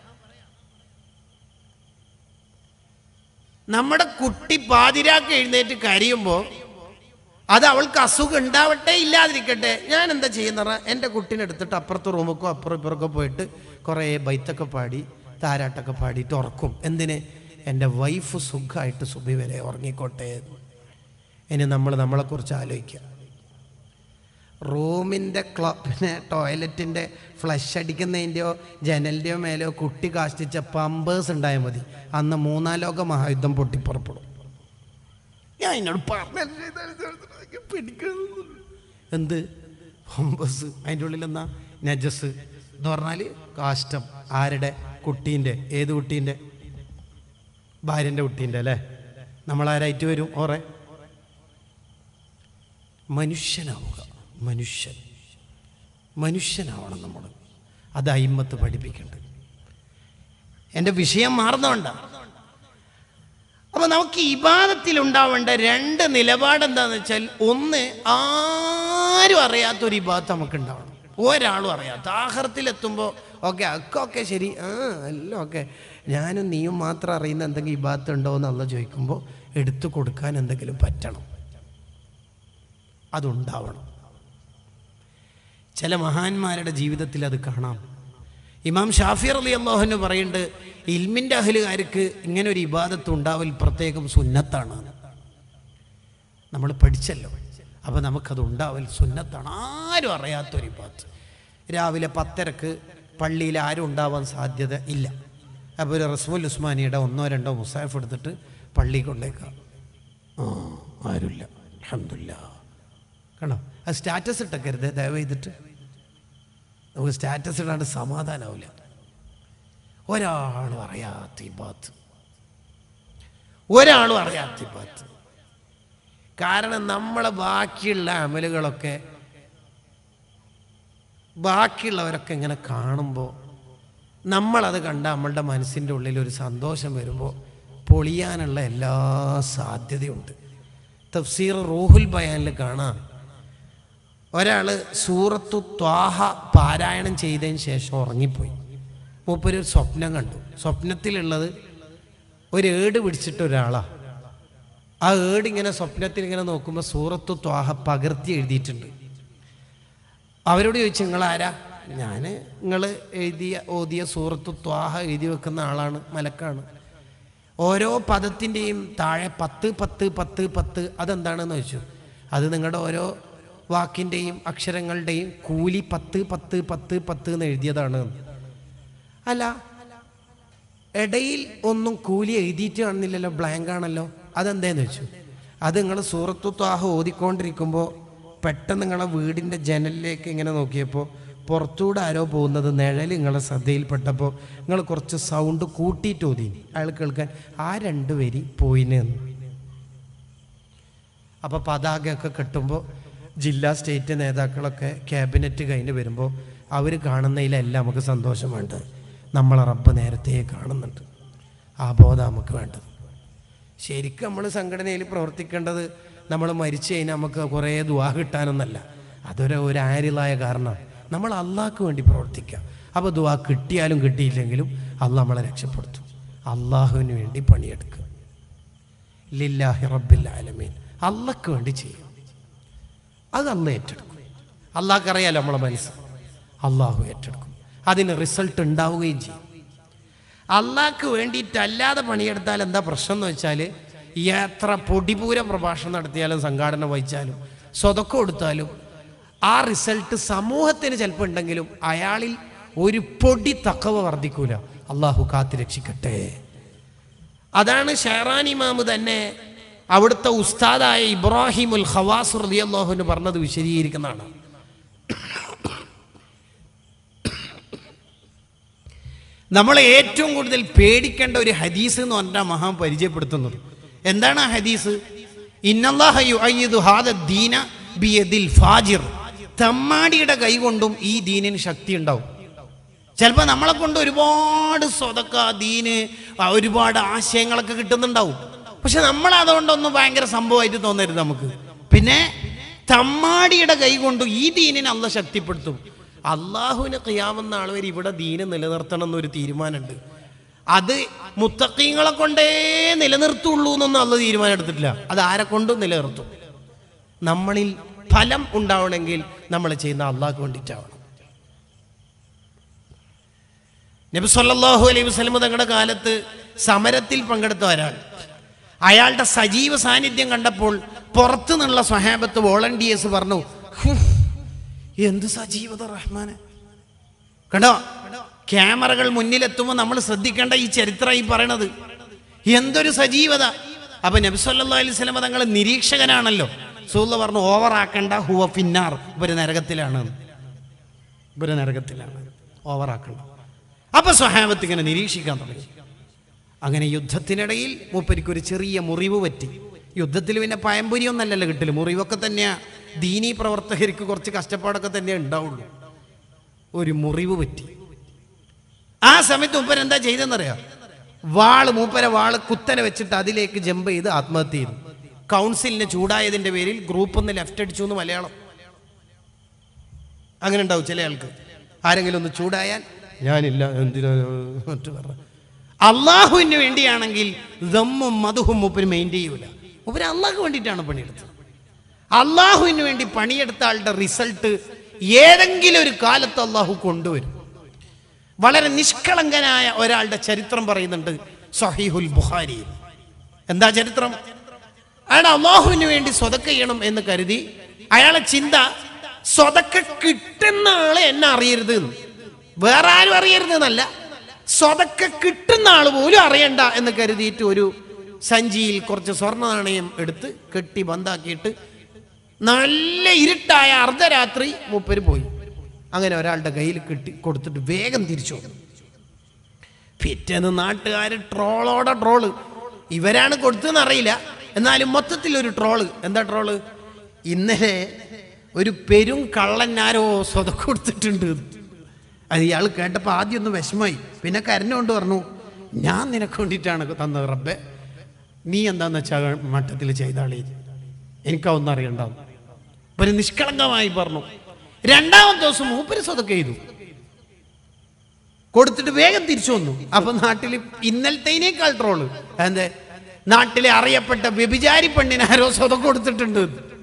നമ്മുടെ കുട്ടി പാതിരാക്ക് എഴുന്നേറ്റ് കരയുമ്പോൾ അത് അവൾക്ക് അസുഖം ഉണ്ടാവട്ടെ ഇല്ലാതിരിക്കട്ടെ ഞാൻ എന്താ ചെയ്യുന്ന എൻ്റെ കുട്ടീനെ എടുത്തിട്ട് അപ്പുറത്തെ റൂമൊക്കെ അപ്പുറം ഇപ്പുറമൊക്കെ പോയിട്ട് കുറേ ബൈത്തൊക്കെ പാടി താരാട്ടൊക്കെ പാടിയിട്ട് ഉറക്കും എന്തിന് എൻ്റെ വൈഫ് സുഖമായിട്ട് സുബി വരെ ഉറങ്ങിക്കോട്ടെ ഇനി നമ്മൾ നമ്മളെക്കുറിച്ച് ആലോചിക്കുക റൂമിൻ്റെ ക്ലോ പിന്നെ ടോയ്ലറ്റിൻ്റെ ഫ്ലഷ് അടിക്കുന്നതിൻ്റെയോ ജനലിൻ്റെയോ മേലെയോ കുട്ടി കാഷ്ടിച്ച പമ്പേഴ്സ് ഉണ്ടായാൽ മതി അന്ന് മൂന്നാം ലോക മഹായുദ്ധം പൊട്ടിപ്പുറപ്പെടും ഞാൻ എന്നോട് പറഞ്ഞ എന്ത് പമ്പേഴ്സ് അതിൻ്റെ ഉള്ളിൽ എന്നാ നജസ് എന്ന് പറഞ്ഞാൽ കാഷ്ടം ആരുടെ കുട്ടീൻ്റെ ഏത് കുട്ടീൻ്റെ ഭാര്യൻ്റെ കുട്ടീൻ്റെ അല്ലേ നമ്മളാരായിട്ട് വരും ഓറെ മനുഷ്യനാവുക മനുഷ്യൻ മനുഷ്യനാവണം നമ്മൾ അത് അയിമത്ത് പഠിപ്പിക്കേണ്ടത് എൻ്റെ വിഷയം മാറുന്നതുകൊണ്ടാണ് അപ്പൊ നമുക്ക് ഇബാദത്തിൽ ഉണ്ടാവേണ്ട രണ്ട് നിലപാട് എന്താന്ന് വെച്ചാൽ ഒന്ന് ആരും അറിയാത്തൊരു ഇബാദത്ത് നമുക്ക് ഉണ്ടാവണം ഒരാളും അറിയാത്ത ആഹാരത്തിലെത്തുമ്പോൾ ഓക്കെ അക്കൊക്കെ ശരി ആ എല്ലാം ഓക്കെ ഞാനും നീയും മാത്രം അറിയുന്ന എന്തെങ്കിലും ഇബാദത്ത് ഉണ്ടോ എന്നുള്ള ചോദിക്കുമ്പോൾ എടുത്തു കൊടുക്കാൻ എന്തെങ്കിലും പറ്റണം അതുണ്ടാവണം ചില മഹാന്മാരുടെ ജീവിതത്തിൽ അത് കാണാം ഇമാം ഷാഫി അലി അള്ളാഹുന് പറയുന്നുണ്ട് ഇൽമിൻ്റെ അഹലുകാർക്ക് ഇങ്ങനെ ഒരു ഇബാദത്ത് ഉണ്ടാവൽ പ്രത്യേകം സുന്നത്താണ് നമ്മൾ പഠിച്ചല്ലോ അപ്പോൾ നമുക്കത് ഉണ്ടാവൽ സുന്നത്താണ് ആരും അറിയാത്തൊരു ഇബാദത്ത് രാവിലെ പത്തരക്ക് പള്ളിയിൽ ആരും ഉണ്ടാവാൻ സാധ്യത ഇല്ല അപ്പോൾ ഒരു റസ്മുൽ ഉസ്മാനിയുടെ ഒന്നോ രണ്ടോ മുസാഫ് എടുത്തിട്ട് പള്ളി കൊണ്ടേക്കാം ആ ആരുമില്ല അഹമ്മദില്ല കണ്ടോ അത് സ്റ്റാറ്റസ് ഇട്ടക്കരുത് ദയവ് ചെയ്തിട്ട് നമുക്ക് സ്റ്റാറ്റസ് ഇടാണ്ട് സമാധാനമാവില്ല ഒരാളും അറിയാത്ത ഈ ബാത്ത് ഒരാളും അറിയാത്ത ഈ ബാത്ത് കാരണം നമ്മളെ ബാക്കിയുള്ള അമലുകളൊക്കെ ബാക്കിയുള്ളവരൊക്കെ ഇങ്ങനെ കാണുമ്പോൾ നമ്മളത് കണ്ട നമ്മളുടെ മനസ്സിൻ്റെ ഉള്ളിൽ ഒരു സന്തോഷം വരുമ്പോൾ പൊളിയാനുള്ള എല്ലാ സാധ്യതയുണ്ട് തഫ്സീർ റൂഹുൽ ബയാനിൽ കാണാം ഒരാൾ സൂറത്തു ത്വാഹ പാരായണം ചെയ്തതിന് ശേഷം ഉറങ്ങിപ്പോയി മൂപ്പര് ഒരു സ്വപ്നം കണ്ടു സ്വപ്നത്തിലുള്ളത് ഒരു ഏട് പിടിച്ചിട്ട് ഒരാളാണ് ആ ഏട് ഇങ്ങനെ സ്വപ്നത്തിൽ ഇങ്ങനെ നോക്കുമ്പോൾ സൂറത്തു ത്വാഹ പകർത്തി എഴുതിയിട്ടുണ്ട് അവരോട് ചോദിച്ചു നിങ്ങൾ ആരാ ഞാൻ നിങ്ങൾ എഴുതിയ ഓതിയ സൂറത്തു ത്വാഹ എഴുതി വെക്കുന്ന ആളാണ് മലക്കാണ് ഓരോ പദത്തിൻ്റെയും താഴെ പത്ത് പത്ത് പത്ത് പത്ത് അതെന്താണെന്ന് ചോദിച്ചു അത് നിങ്ങളുടെ ഓരോ വാക്കിൻ്റെയും അക്ഷരങ്ങളുടെയും കൂലി പത്ത് പത്ത് പത്ത് പത്ത് എന്ന് എഴുതിയതാണ് അല്ല ഇടയിൽ ഒന്നും കൂലി എഴുതിയിട്ട് കാണുന്നില്ലല്ലോ ബ്ലാങ്ക് ആണല്ലോ അതെന്തേന്ന് വെച്ചു അത് നിങ്ങൾ സൂറത്തു ത്വാഹ ഓതിക്കൊണ്ടിരിക്കുമ്പോൾ പെട്ടെന്ന് നിങ്ങളെ വീടിൻ്റെ ജനലിലേക്ക് ഇങ്ങനെ നോക്കിയപ്പോൾ പുറത്തൂടെ ആരോ പോകുന്നത് നിഴൽ നിങ്ങളെ ശ്രദ്ധയിൽപ്പെട്ടപ്പോൾ നിങ്ങൾ കുറച്ച് സൗണ്ട് കൂട്ടിയിട്ട് ഓതി അയാൾ കേൾക്കാൻ ആ രണ്ട് വരി പോയിന് അപ്പോൾ പതാകയൊക്കെ കെട്ടുമ്പോൾ ജില്ലാ സ്റ്റേറ്റ് നേതാക്കളൊക്കെ ക്യാബിനറ്റ് കഴിഞ്ഞ് വരുമ്പോൾ അവർ കാണുന്നതിലെല്ലാം നമുക്ക് സന്തോഷം വേണ്ടത് നമ്മളെ റബ്ബ് നേരത്തെ കാണുന്നുണ്ട് ആ ബോധം നമുക്ക് വേണ്ടത് ശരിക്കും നമ്മൾ സംഘടനയിൽ പ്രവർത്തിക്കേണ്ടത് നമ്മൾ മരിച്ചു കഴിഞ്ഞാൽ നമുക്ക് കുറേ ദുവാ കിട്ടാനൊന്നല്ല അതൊരു ഒരു ആരിലായ കാരണം നമ്മൾ അള്ളാഹ്ക്ക് വേണ്ടി പ്രവർത്തിക്കുക അപ്പോൾ ദുവാ കിട്ടിയാലും കിട്ടിയില്ലെങ്കിലും അള്ളാഹ് നമ്മളെ രക്ഷപ്പെടുത്തും അള്ളാഹുവിന് വേണ്ടി പണിയെടുക്കുക ലില്ലാഹി റബ്ബിൽ ആലമീൻ അള്ളക്ക് വേണ്ടി ചെയ്യും അത് അള്ള ഏറ്റെടുക്കും അള്ളാഹ്ക്ക് അറിയാലോ നമ്മളെ മനസ്സ് അള്ളാഹു ഏറ്റെടുക്കും അതിന് റിസൾട്ട് ഉണ്ടാവുകയും ചെയ്യും അള്ളാഹ്ക്ക് വേണ്ടിയിട്ടല്ലാതെ പണിയെടുത്താൽ എന്താ പ്രശ്നം എന്ന് വെച്ചാൽ എത്ര പൊടിപൂര പ്രഭാഷണം നടത്തിയാലും സംഘാടന വഹിച്ചാലും സ്വതക്കം കൊടുത്താലും ആ റിസൾട്ട് സമൂഹത്തിന് ചിലപ്പോൾ ഉണ്ടെങ്കിലും അയാളിൽ ഒരു പൊടി തക്കവ വർദ്ധിക്കൂല അള്ളാഹു കാത്തു രക്ഷിക്കട്ടെ അതാണ് ഷെഹറാൻ ഇമാമ് തന്നെ അവിടുത്തെ ഉസ്താദായ ഇബ്രാഹിമുൽ ഖവാസ് റളിയല്ലാഹുവിന് പറഞ്ഞത് വിശദീകരിക്കുന്നതാണ് നമ്മൾ ഏറ്റവും കൂടുതൽ പേടിക്കേണ്ട ഒരു ഹദീസ് എന്ന് പറഞ്ഞാൽ മഹാൻ പരിചയപ്പെടുത്തുന്നത് എന്താണ് ആ ഹദീസ് ഇന്നല്ലാഹ യുഅയ്യിദു ഹാദ ദീന ബിയദിൽ ഫാജിർ തമ്മാടിയുടെ കൈ കൊണ്ടും ഈ ദീനിന് ശക്തി ഉണ്ടാവും ചിലപ്പോൾ നമ്മളെ കൊണ്ട് ഒരുപാട് സ്വതക്ക ദീന് ആ, ഒരുപാട് ആശയങ്ങളൊക്കെ കിട്ടുന്നുണ്ടാവും പക്ഷെ നമ്മൾ അതുകൊണ്ടൊന്നും ഭയങ്കര സംഭവമായിട്ട് തോന്നരുത് നമുക്ക് പിന്നെ തമ്മാടിയുടെ കൈ കൊണ്ട് ഈ ദീനിനെ അല്ല ശക്തിപ്പെടുത്തും അള്ളാഹുവിന് കയ്യാവുന്ന ആൾ വരെ ഇവിടെ ദീന് നിലനിർത്തണം എന്നൊരു തീരുമാനമുണ്ട് അത് മുത്തക്കീങ്ങളെ കൊണ്ടേ നിലനിർത്തുള്ളൂ എന്നൊന്നും അല്ല തീരുമാനം എടുത്തിട്ടില്ല അത് ആരെ കൊണ്ടും നിലനിർത്തും നമ്മളിൽ ഫലം ഉണ്ടാവണമെങ്കിൽ നമ്മൾ ചെയ്യുന്ന അള്ളാഹ്ക്ക് വേണ്ടിയിട്ടാവണം നബി സല്ലല്ലാഹു അലൈഹി വസല്ലം തങ്ങളുടെ കാലത്ത് സമരത്തിൽ പങ്കെടുത്ത ഒരാൾ അയാളുടെ സജീവ സാന്നിധ്യം കണ്ടപ്പോൾ പുറത്തു നിന്നുള്ള സ്വഹാബത്ത് വോളണ്ടിയേഴ്സ് പറഞ്ഞു "ഹും, എന്ത് സജീവത റഹ്മാനെ കണ്ടോ ക്യാമറകൾ മുന്നിലെത്തുമ്പോൾ നമ്മൾ ശ്രദ്ധിക്കേണ്ട ഈ ചരിത്രം ഈ പറയണത് എന്തൊരു സജീവത അപ്പൊ നബി സല്ലല്ലാഹു അലൈഹി വസല്ലം തങ്ങൾ നിരീക്ഷകനാണല്ലോ സൂള്ള പറഞ്ഞു ഓവറാക്കണ്ട ഹുവ ഫിന്നാർ ഇവര് നരകത്തിലാണ് ഇവര് നരകത്തിലാണ് ഓവറാക്കണ്ട അപ്പൊ സ്വഹാബത്ത് ഇങ്ങനെ നിരീക്ഷിക്കാൻ തുടങ്ങി അങ്ങനെ യുദ്ധത്തിനിടയിൽ മൂപ്പരിക്ക് ഒരു ചെറിയ മുറിവ് പറ്റി യുദ്ധത്തിൽ പിന്നെ പയമ്പൊരി ഒന്നല്ലല്ലോ കിട്ടില്ല മുറിവൊക്കെ തന്നെയാ ദീനീ പ്രവർത്തകർക്ക് കുറച്ച് കഷ്ടപ്പാടൊക്കെ തന്നെ ഉണ്ടാവുള്ളൂ ഒരു മുറിവ് പറ്റി ആ സമയത്ത് മൂപ്പൻ എന്താ ചെയ്തെന്നറിയാം വാള് മൂപ്പരെ വാള് കുത്തനെ വെച്ചിട്ട് അതിലേക്ക് ജമ്പ് ചെയ്ത് ആത്മഹത്യ ചെയ്തു കൗൺസിലിന് ചൂടായതിന്റെ പേരിൽ ഗ്രൂപ്പ് ഒന്ന് ലെഫ്റ്റ് അടിച്ചു എന്ന് മലയാളം അങ്ങനെ ഉണ്ടാവും ചില ആൾക്ക് ആരെങ്കിലും ഒന്ന് ചൂടായാൽ ഞാനില്ല എന്തിനാ മറ്റു പറ അള്ളാഹുവിന് വേണ്ടിയാണെങ്കിൽ ദമ്മും മധുഹും മൂപ്പര് മെയിൻ ചെയ്യൂല മൂപ്പര് അള്ളാഹ്ക്ക് വേണ്ടിയിട്ടാണ് പണിയെടുത്തത് അള്ളാഹുവിന് വേണ്ടി പണിയെടുത്ത ആളുടെ റിസൾട്ട് ഏതെങ്കിലും ഒരു കാലത്ത് അള്ളാഹു കൊണ്ടുവരും വളരെ നിഷ്കളങ്കനായ ഒരാളുടെ ചരിത്രം പറയുന്നുണ്ട് സഹീഹുൽ ബുഖാരി എന്താ ചരിത്രം അയാൾ അള്ളാഹുവിന് വേണ്ടി സ്വതക്ക ചെയ്യണം എന്ന് കരുതി അയാളെ ചിന്ത സ്വതക്ക കിട്ടുന്ന ആളെ എന്നെ അറിയരുത് എന്ന്. വേറെ ആരും അറിയരുത് എന്നല്ല സ്വതക്ക കിട്ടുന്ന ആൾ പോലും അറിയണ്ട എന്ന് കരുതിയിട്ട് ഒരു സഞ്ചിയിൽ കുറച്ച് സ്വർണ്ണ നാണയം എടുത്ത് കെട്ടി ബന്ധാക്കിയിട്ട് നല്ല ഇരുട്ടായ അർദ്ധരാത്രി മൂപ്പര് പോയി അങ്ങനെ ഒരാളുടെ കയ്യിൽ കെട്ടി കൊടുത്തിട്ട് വേഗം തിരിച്ചു വന്നു പിറ്റേന്ന് നാട്ടുകാർ ട്രോളോടെ ട്രോള് ഇവരാണ് കൊടുത്തതെന്ന് അറിയില്ല എന്നാലും മൊത്തത്തിൽ ഒരു ട്രോള് എന്താ ട്രോള് ഇന്നലെ ഒരു പെരും കള്ളന്നാരോ സ്വത കൊടുത്തിട്ടുണ്ട് അത് ഇയാൾ കേട്ടപ്പോൾ ആദ്യം ഒന്ന് വിഷമായി പിന്നെ കരഞ്ഞുകൊണ്ട് പറഞ്ഞു ഞാൻ നിനക്ക് വേണ്ടിയിട്ടാണ് തന്നത് റബ്ബെ നീ എന്താന്ന് വെച്ചാൽ മട്ടത്തിൽ ചെയ്താളി എനിക്കതൊന്നും അറിയണ്ടാവും ഒരു നിഷ്കളങ്കമായി പറഞ്ഞു രണ്ടാമത്തെ ദിവസം മൂപ്പര് സ്വതൊക്കെ ചെയ്തു കൊടുത്തിട്ട് വേഗം തിരിച്ചു വന്നു അപ്പൊ നാട്ടിൽ ഇന്നലത്തേനേക്കാൾ ട്രോള് എന്താ നാട്ടിലെ അറിയപ്പെട്ട വ്യഭിചാരി പെണ്ണിന് ആരോ സ്വതം കൊടുത്തിട്ടുണ്ട്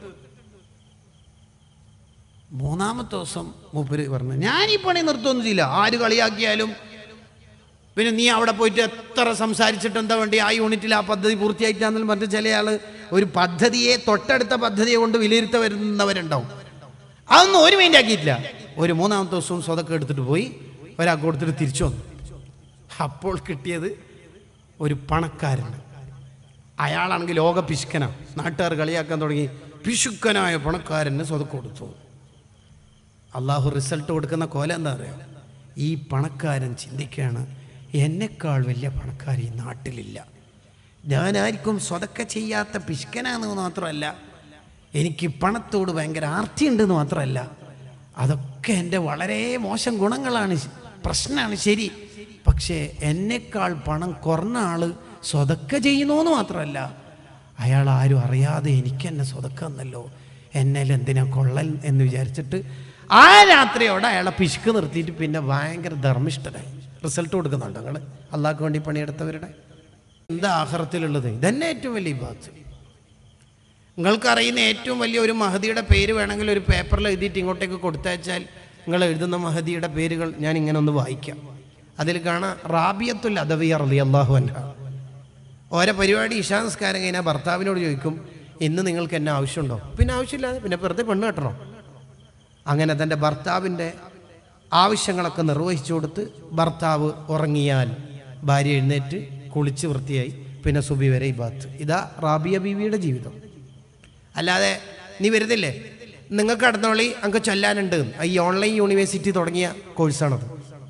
മൂന്നാമത്തെ ദിവസം മൂപ്പര് പറഞ്ഞു ഞാൻ ഈ പണി നിർത്തുമൊന്നും ചെയ്യില്ല ആര് കളിയാക്കിയാലും പിന്നെ നീ അവിടെ പോയിട്ട് എത്ര സംസാരിച്ചിട്ട് എന്താ വേണ്ടി ആ യൂണിറ്റിൽ ആ പദ്ധതി പൂർത്തിയായിട്ടാണെന്നും പറഞ്ഞ് ചില ആള് ഒരു പദ്ധതിയെ തൊട്ടടുത്ത പദ്ധതിയെ കൊണ്ട് വിലയിരുത്ത വരുന്നവരുണ്ടാവും അതൊന്നും ഒരു മൈൻഡ് ആക്കിയിട്ടില്ല ഒരു മൂന്നാമത്തെ ദിവസവും സ്വതൊക്കെ എടുത്തിട്ട് പോയി ഒരാൾക്ക് കൊടുത്തിട്ട് തിരിച്ചു വന്നു അപ്പോൾ കിട്ടിയത് ഒരു പണക്കാരൻ അയാളാണെങ്കിൽ ലോക പിശുക്കന നാട്ടുകാർ കളിയാക്കാൻ തുടങ്ങി പിശുക്കനായ പണക്കാരന് സ്വതക്ക് കൊടുത്തു അള്ളാഹു റിസൾട്ട് കൊടുക്കുന്ന കോല എന്താ പറയുക ഈ പണക്കാരൻ ചിന്തിക്കുകയാണ് എന്നെക്കാൾ വലിയ പണക്കാർ ഈ നാട്ടിലില്ല ഞാനായിരിക്കും സ്വതക്ക ചെയ്യാത്ത പിശുക്കനാണെന്ന് മാത്രമല്ല എനിക്ക് പണത്തോട് ഭയങ്കര ആർത്തിയുണ്ടെന്ന് മാത്രമല്ല അതൊക്കെ എൻ്റെ വളരെ മോശം ഗുണങ്ങളാണ് പ്രശ്നമാണ് ശരി പക്ഷേ എന്നെക്കാൾ പണം കുറഞ്ഞ ആള് സ്വതക്ക ചെയ്യുന്നു മാത്രമല്ല അയാൾ ആരും അറിയാതെ എനിക്ക് എന്നെ സ്വതക്ക എന്നല്ലോ എന്നേൽ എന്തിനാ കൊള്ളൽ എന്ന് വിചാരിച്ചിട്ട് ആ രാത്രിയോടെ അയാളെ പിശുക്ക് നിർത്തിയിട്ട് പിന്നെ ഭയങ്കര ധർമ്മിഷ്ഠനായി റിസൾട്ട് കൊടുക്കുന്നുണ്ട് നിങ്ങൾ അള്ളാഹ്ക്ക് വേണ്ടി പണിയെടുത്തവരുടെ എന്താ ആഹ്റത്തിലുള്ളത് ഇതന്നെ ഏറ്റവും വലിയ വിഭാഗത്ത് നിങ്ങൾക്കറിയുന്ന ഏറ്റവും വലിയ ഒരു മഹദിയുടെ പേര് വേണമെങ്കിൽ ഒരു പേപ്പറിൽ എഴുതിയിട്ട് ഇങ്ങോട്ടേക്ക് കൊടുത്തയച്ചാൽ നിങ്ങൾ എഴുതുന്ന മഹദിയുടെ പേരുകൾ ഞാൻ ഇങ്ങനെ ഒന്ന് വായിക്കാം അതിൽ കാണാം റാബിയത്തുൽ അദവിയ റലി അള്ളാഹു അൻഹ ഓരോ പരിപാടി ഇഷാ നിസ്കാരം കഴിഞ്ഞാൽ ഭർത്താവിനോട് ചോദിക്കും ഇന്ന് നിങ്ങൾക്ക് എന്നെ ആവശ്യമുണ്ടോ പിന്നെ ആവശ്യമില്ലാതെ പിന്നെ വെറുതെ പെണ്ണ് കെട്ടണോ അങ്ങനെ തൻ്റെ ഭർത്താവിൻ്റെ ആവശ്യങ്ങളൊക്കെ നിർവഹിച്ചു കൊടുത്ത് ഭർത്താവ് ഉറങ്ങിയാൽ ഭാര്യ എഴുന്നേറ്റ് കുളിച്ച് വൃത്തിയായി പിന്നെ സുബി വരെ ഇബാത്ത് ഇതാ റാബിയ ബീവിയുടെ ജീവിതം അല്ലാതെ നീ വരുന്നില്ലേ നിങ്ങൾക്ക് അടുത്തോളി അങ്ങ് ചൊല്ലാനുണ്ട് ഈ ഓൺലൈൻ യൂണിവേഴ്സിറ്റി തുടങ്ങിയ കോഴ്സാണത്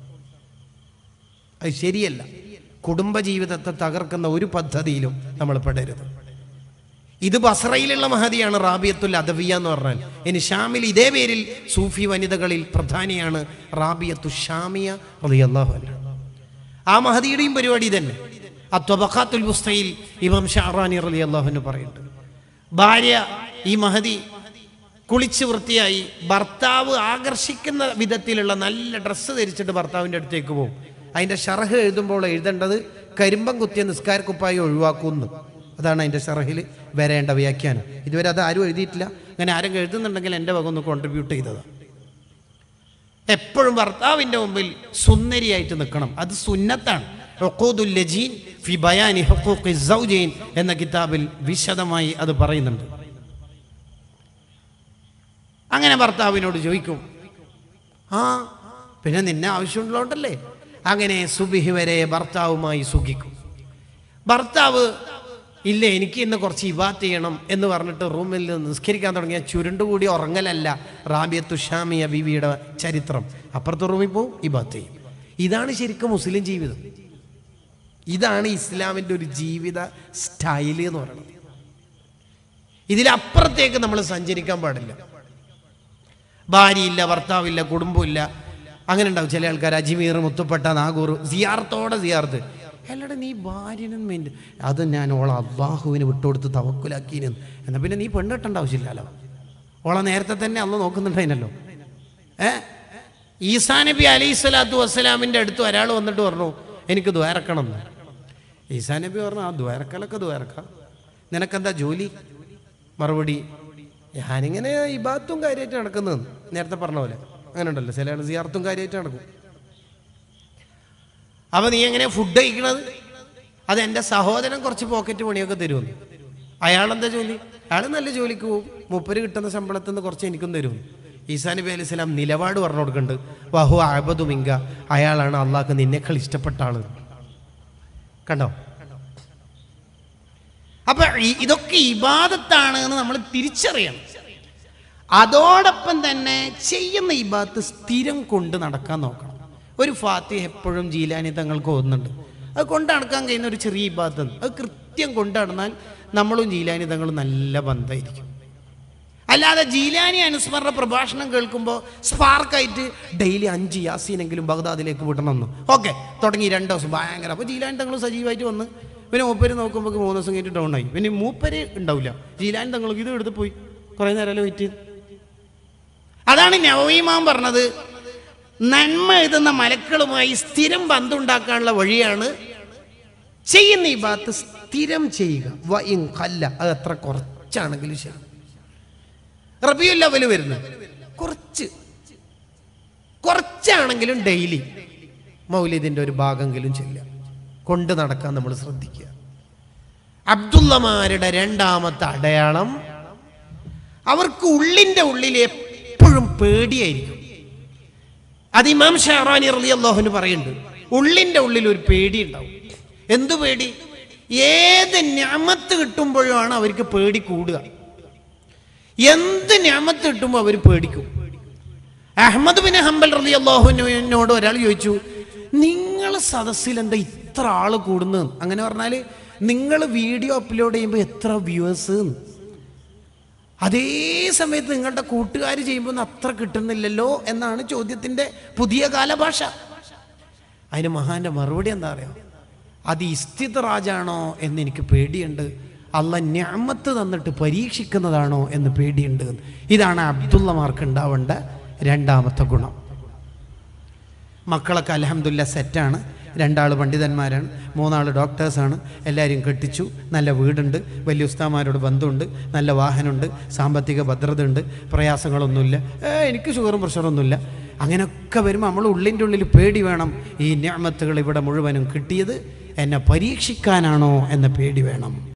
അത് ശരിയല്ല കുടുംബജീവിതത്തെ തകർക്കുന്ന ഒരു പദ്ധതിയിലും നമ്മൾ പെടരുത് ഇത് ബസ്രയിലുള്ള മഹതിയാണ് റാബിയത്തുൽ അദവിയ എന്ന് പറഞ്ഞാൽ ഇനി ഷാമിൽ ഇതേ പേരിൽ സൂഫി വനിതകളിൽ പ്രധാനിയാണ് റാബിയത്തു ഷാമിയ റളിയല്ലാഹു അൻഹ ആ മഹദിയുടെയും പരിപാടി തന്നെ അത്വബഖാത്തുൽ ബുസ്തയിൽ ഇമാം ഷാറാനി റലി അള്ളാഹുവിന് പറയുന്നുണ്ട് ഭാര്യ ഈ മഹദി കുളിച്ച് വൃത്തിയായി ഭർത്താവ് ആകർഷിക്കുന്ന വിധത്തിലുള്ള നല്ല ഡ്രസ്സ് ധരിച്ചിട്ട് ഭർത്താവിൻ്റെ അടുത്തേക്ക് പോകും അതിൻ്റെ ഷറഹ് എഴുതുമ്പോൾ എഴുതേണ്ടത് കരിമ്പം കുത്തിയ നിസ്കാരക്കുപ്പായി ഒഴിവാക്കുന്നു അതാണ് അതിൻ്റെ ഷറഹിൽ വരേണ്ട വ്യാഖ്യാനം ഇതുവരെ അത് ആരും എഴുതിയിട്ടില്ല അങ്ങനെ ആരും എഴുതുന്നുണ്ടെങ്കിൽ എൻ്റെ വക ഒന്ന് കോൺട്രിബ്യൂട്ട് ചെയ്തതാണ് എപ്പോഴും ഭർത്താവിൻ്റെ മുമ്പിൽ സുന്ദരിയായിട്ട് നിൽക്കണം അത് സുന്നത്താണ് ഉഖൂദുൽ ലജീൻ ഫി ബയാനി ഹുഖൂഖി സൗജീൻ എന്ന കിതാബിൽ വിശദമായി അത് പറയുന്നുണ്ട് അങ്ങനെ ഭർത്താവിനോട് ചോദിക്കും ആ പിന്നെ നിന്നെ ആവശ്യമുള്ളതുകൊണ്ടല്ലേ അങ്ങനെ സുബിഹി വരെ ഭർത്താവുമായി സുഖിക്കും ഭർത്താവ് ഇല്ല എനിക്ക് ഇന്ന് കുറച്ച് ഇബാത്ത് ചെയ്യണം എന്ന് പറഞ്ഞിട്ട് റൂമിൽ നിന്ന് നിസ്കരിക്കാൻ തുടങ്ങിയ ചുരുണ്ടുകൂടി ഉറങ്ങലല്ല റാബിയത്തു ഷാമിയ ബീവിയുടെ ചരിത്രം അപ്പുറത്തെ റൂമിൽ പോവും ഇബാത്ത് ചെയ്യും ഇതാണ് ശരിക്കും മുസ്ലിം ജീവിതം ഇതാണ് ഇസ്ലാമിൻ്റെ ഒരു ജീവിത സ്റ്റൈല് എന്ന് പറയുന്നത് ഇതിലപ്പുറത്തേക്ക് നമ്മൾ സഞ്ചരിക്കാൻ പാടില്ല ഭാര്യയില്ല ഭർത്താവില്ല കുടുംബമില്ല അങ്ങനെ ഉണ്ടാവും ചില ആൾക്കാർ അജ്മീർ മുത്തുപ്പെട്ട നാഗൂർ സിയാർത്തോടെ സിയാർത്ത് അല്ലടാ നീ ഭാര്യനും മെയിൻ അത് ഞാൻ ഓളെ അള്ളാഹുവിന് വിട്ടുകൊടുത്ത് തവക്കുലാക്കിയിരുന്നു എന്നാൽ പിന്നെ നീ പെണ്ണ് കെട്ടേണ്ട ആവശ്യമില്ലല്ലോ ഓളെ നേരത്തെ തന്നെ അന്ന് നോക്കുന്നുണ്ടായിനല്ലോ ഏ ഈസാ നബി അലൈഹി സ്വലാത്തു വസ്സലാമിൻ്റെ അടുത്ത് ഒരാൾ വന്നിട്ട് പറഞ്ഞു എനിക്ക് ദ്വാരക്കണം എന്ന് ഈസാ നബി പറഞ്ഞു ആ ദ്വാരക്കലൊക്കെ ദ്വാരക്കാം നിനക്കെന്താ ജോലി മറുപടി ഞാനിങ്ങനെ ഇബാത്തും കാര്യമായിട്ട് നടക്കുന്നത് നേരത്തെ പറഞ്ഞ പോലെ അങ്ങനെ ഉണ്ടല്ലോ ചില ആൾ സിയാർത്തും കാര്യമായിട്ട് നടക്കും അപ്പൊ നീ എങ്ങനെ ഫുഡ് കഴിക്കണത് അത് എൻ്റെ സഹോദരൻ കുറച്ച് പോക്കറ്റ് പണിയൊക്കെ തരുമെന്ന് അയാളെന്താ ജോലി അയാൾ നല്ല ജോലിക്ക് പോകും മുപ്പര് കിട്ടുന്ന ശമ്പളത്തിൽ നിന്ന് കുറച്ച് എനിക്കും തരും ഈസാ നബി അലൈഹി സ്വലാം നിലപാട് പറഞ്ഞു കൊടുക്കുന്നുണ്ട് വഹു അബദുമിങ്ക അയാളാണ് അള്ളാഹ്ക്ക് നിന്നേക്കാൾ ഇഷ്ടപ്പെട്ട ആള് കണ്ടോ അപ്പൊ ഈ- ഇതൊക്കെ ഇബാദത്താണ് എന്ന് നമ്മൾ തിരിച്ചറിയണം അതോടൊപ്പം തന്നെ ചെയ്യുന്ന ഇബാദത്ത് സ്ഥിരം കൊണ്ട് നടക്കാൻ നോക്കണം ഒരു ഫാത്തിഹ എപ്പോഴും ജീലാനി തങ്ങൾക്ക് ഓന്നുന്നുണ്ട് അത് കൊണ്ട് നടക്കാൻ കഴിയുന്ന ഒരു ചെറിയ ഇബാദത്ത് അത് കൃത്യം കൊണ്ട് നടന്നാൽ നമ്മളും ജീലാനി തങ്ങളും നല്ല ബന്ധമായിരിക്കും അല്ലാതെ ജീലാനി അനുസ്മരണ പ്രഭാഷണം കേൾക്കുമ്പോൾ സ്പാർക്കായിട്ട് ഡെയിലി അഞ്ച് യാസീനെങ്കിലും ബഗ്ദാദിലേക്ക് വിടണമെന്ന് ഓക്കെ തുടങ്ങി രണ്ട് ദിവസം ഭയങ്കര അപ്പോൾ ജീലാനി തങ്ങൾ സജീവമായിട്ട് വന്ന് പിന്നെ മൂപ്പര് നോക്കുമ്പോൾ മൂന്ന് ദിവസം കഴിഞ്ഞിട്ട് ഡൗൺ ആയി പിന്നെ മൂപ്പര് ഉണ്ടാവില്ല ജീലാനി തങ്ങൾക്ക് ഇത് എടുത്ത് പോയി കുറേ നേരം വെയിറ്റ് ചെയ്ത് അതാണ് നവീമാൻ പറഞ്ഞത് നന്മ എഴുതുന്ന മലക്കളുമായി സ്ഥിരം ബന്ധമുണ്ടാക്കാനുള്ള വഴിയാണ് ചെയ്യുന്ന ഈ ഭാഗത്ത് സ്ഥിരം ചെയ്യുക വയും കല്ല അത് എത്ര കുറച്ചാണെങ്കിലും ശരി റബിയുൽ ലെവൽ വരുന്നത് കുറച്ച് കുറച്ചാണെങ്കിലും ഡെയിലി മൗലിദിന്റെ ഒരു ഭാഗമെങ്കിലും ചെല്ലുക കൊണ്ട് നടക്കാൻ നമ്മൾ ശ്രദ്ധിക്കുക അബ്ദുള്ളമാരുടെ രണ്ടാമത്തെ അടയാളം അവർക്ക് ഉള്ളിന്റെ ഉള്ളിൽ എപ്പോഴും പേടിയായിരിക്കും അത് ഇമാം ഷാറാനി റലി അള്ളാഹുന് പറയുന്നുണ്ട് ഉള്ളിന്റെ ഉള്ളിൽ ഒരു പേടി ഉണ്ടാവും എന്തു പേടി ഏത് ഞാമത്ത് കിട്ടുമ്പോഴാണ് അവർക്ക് പേടി കൂടുക എന്ത് ഞാമത്ത് കിട്ടുമ്പോൾ അവർ പേടിക്കും അഹമ്മദ് ബിൻ ഹംബൽ റലി അള്ളാഹുവിനോട് ഒരാൾ ചോദിച്ചു നിങ്ങൾ സദസ്സിൽ എന്താ ഇത്ര ആള് കൂടുന്നത് അങ്ങനെ പറഞ്ഞാൽ നിങ്ങൾ വീഡിയോ അപ്ലോഡ് ചെയ്യുമ്പോൾ എത്ര വ്യൂവേഴ്സ് അതേ സമയത്ത് നിങ്ങളുടെ കൂട്ടുകാർ ചെയ്യുമ്പോൾ അത്ര കിട്ടുന്നില്ലല്ലോ എന്നാണ് ചോദ്യത്തിൻ്റെ പുതിയ കാലഭാഷ അതിന് മഹാന്റെ മറുപടി എന്താ അറിയോ അത് ഇസ്തിത്റാജാണോ എന്ന് എനിക്ക് പേടിയുണ്ട് അല്ല ഞാമത്ത് തന്നിട്ട് പരീക്ഷിക്കുന്നതാണോ എന്ന് പേടിയുണ്ട് ഇതാണ് അബ്ദുള്ളമാർക്ക് ഉണ്ടാവേണ്ട രണ്ടാമത്തെ ഗുണം മക്കളൊക്കെ അലഹമുല്ല സെറ്റാണ് രണ്ടാൾ പണ്ഡിതന്മാരാണ് മൂന്നാൾ ഡോക്ടേഴ്സാണ് എല്ലാവരും കെട്ടിച്ചു നല്ല വീടുണ്ട് വലിയ ഉസ്താമാരോട് ബന്ധമുണ്ട് നല്ല വാഹനമുണ്ട് സാമ്പത്തിക ഭദ്രതയുണ്ട് പ്രയാസങ്ങളൊന്നുമില്ല ഏ, എനിക്ക് ഷുഗറും പ്രഷറൊന്നുമില്ല അങ്ങനെയൊക്കെ വരുമ്പോൾ നമ്മൾ ഉള്ളിൻ്റെ ഉള്ളിൽ പേടി വേണം ഈ ഞാമത്തുകൾ ഇവിടെ മുഴുവനും കിട്ടിയത് എന്നെ പരീക്ഷിക്കാനാണോ എന്ന പേടി വേണം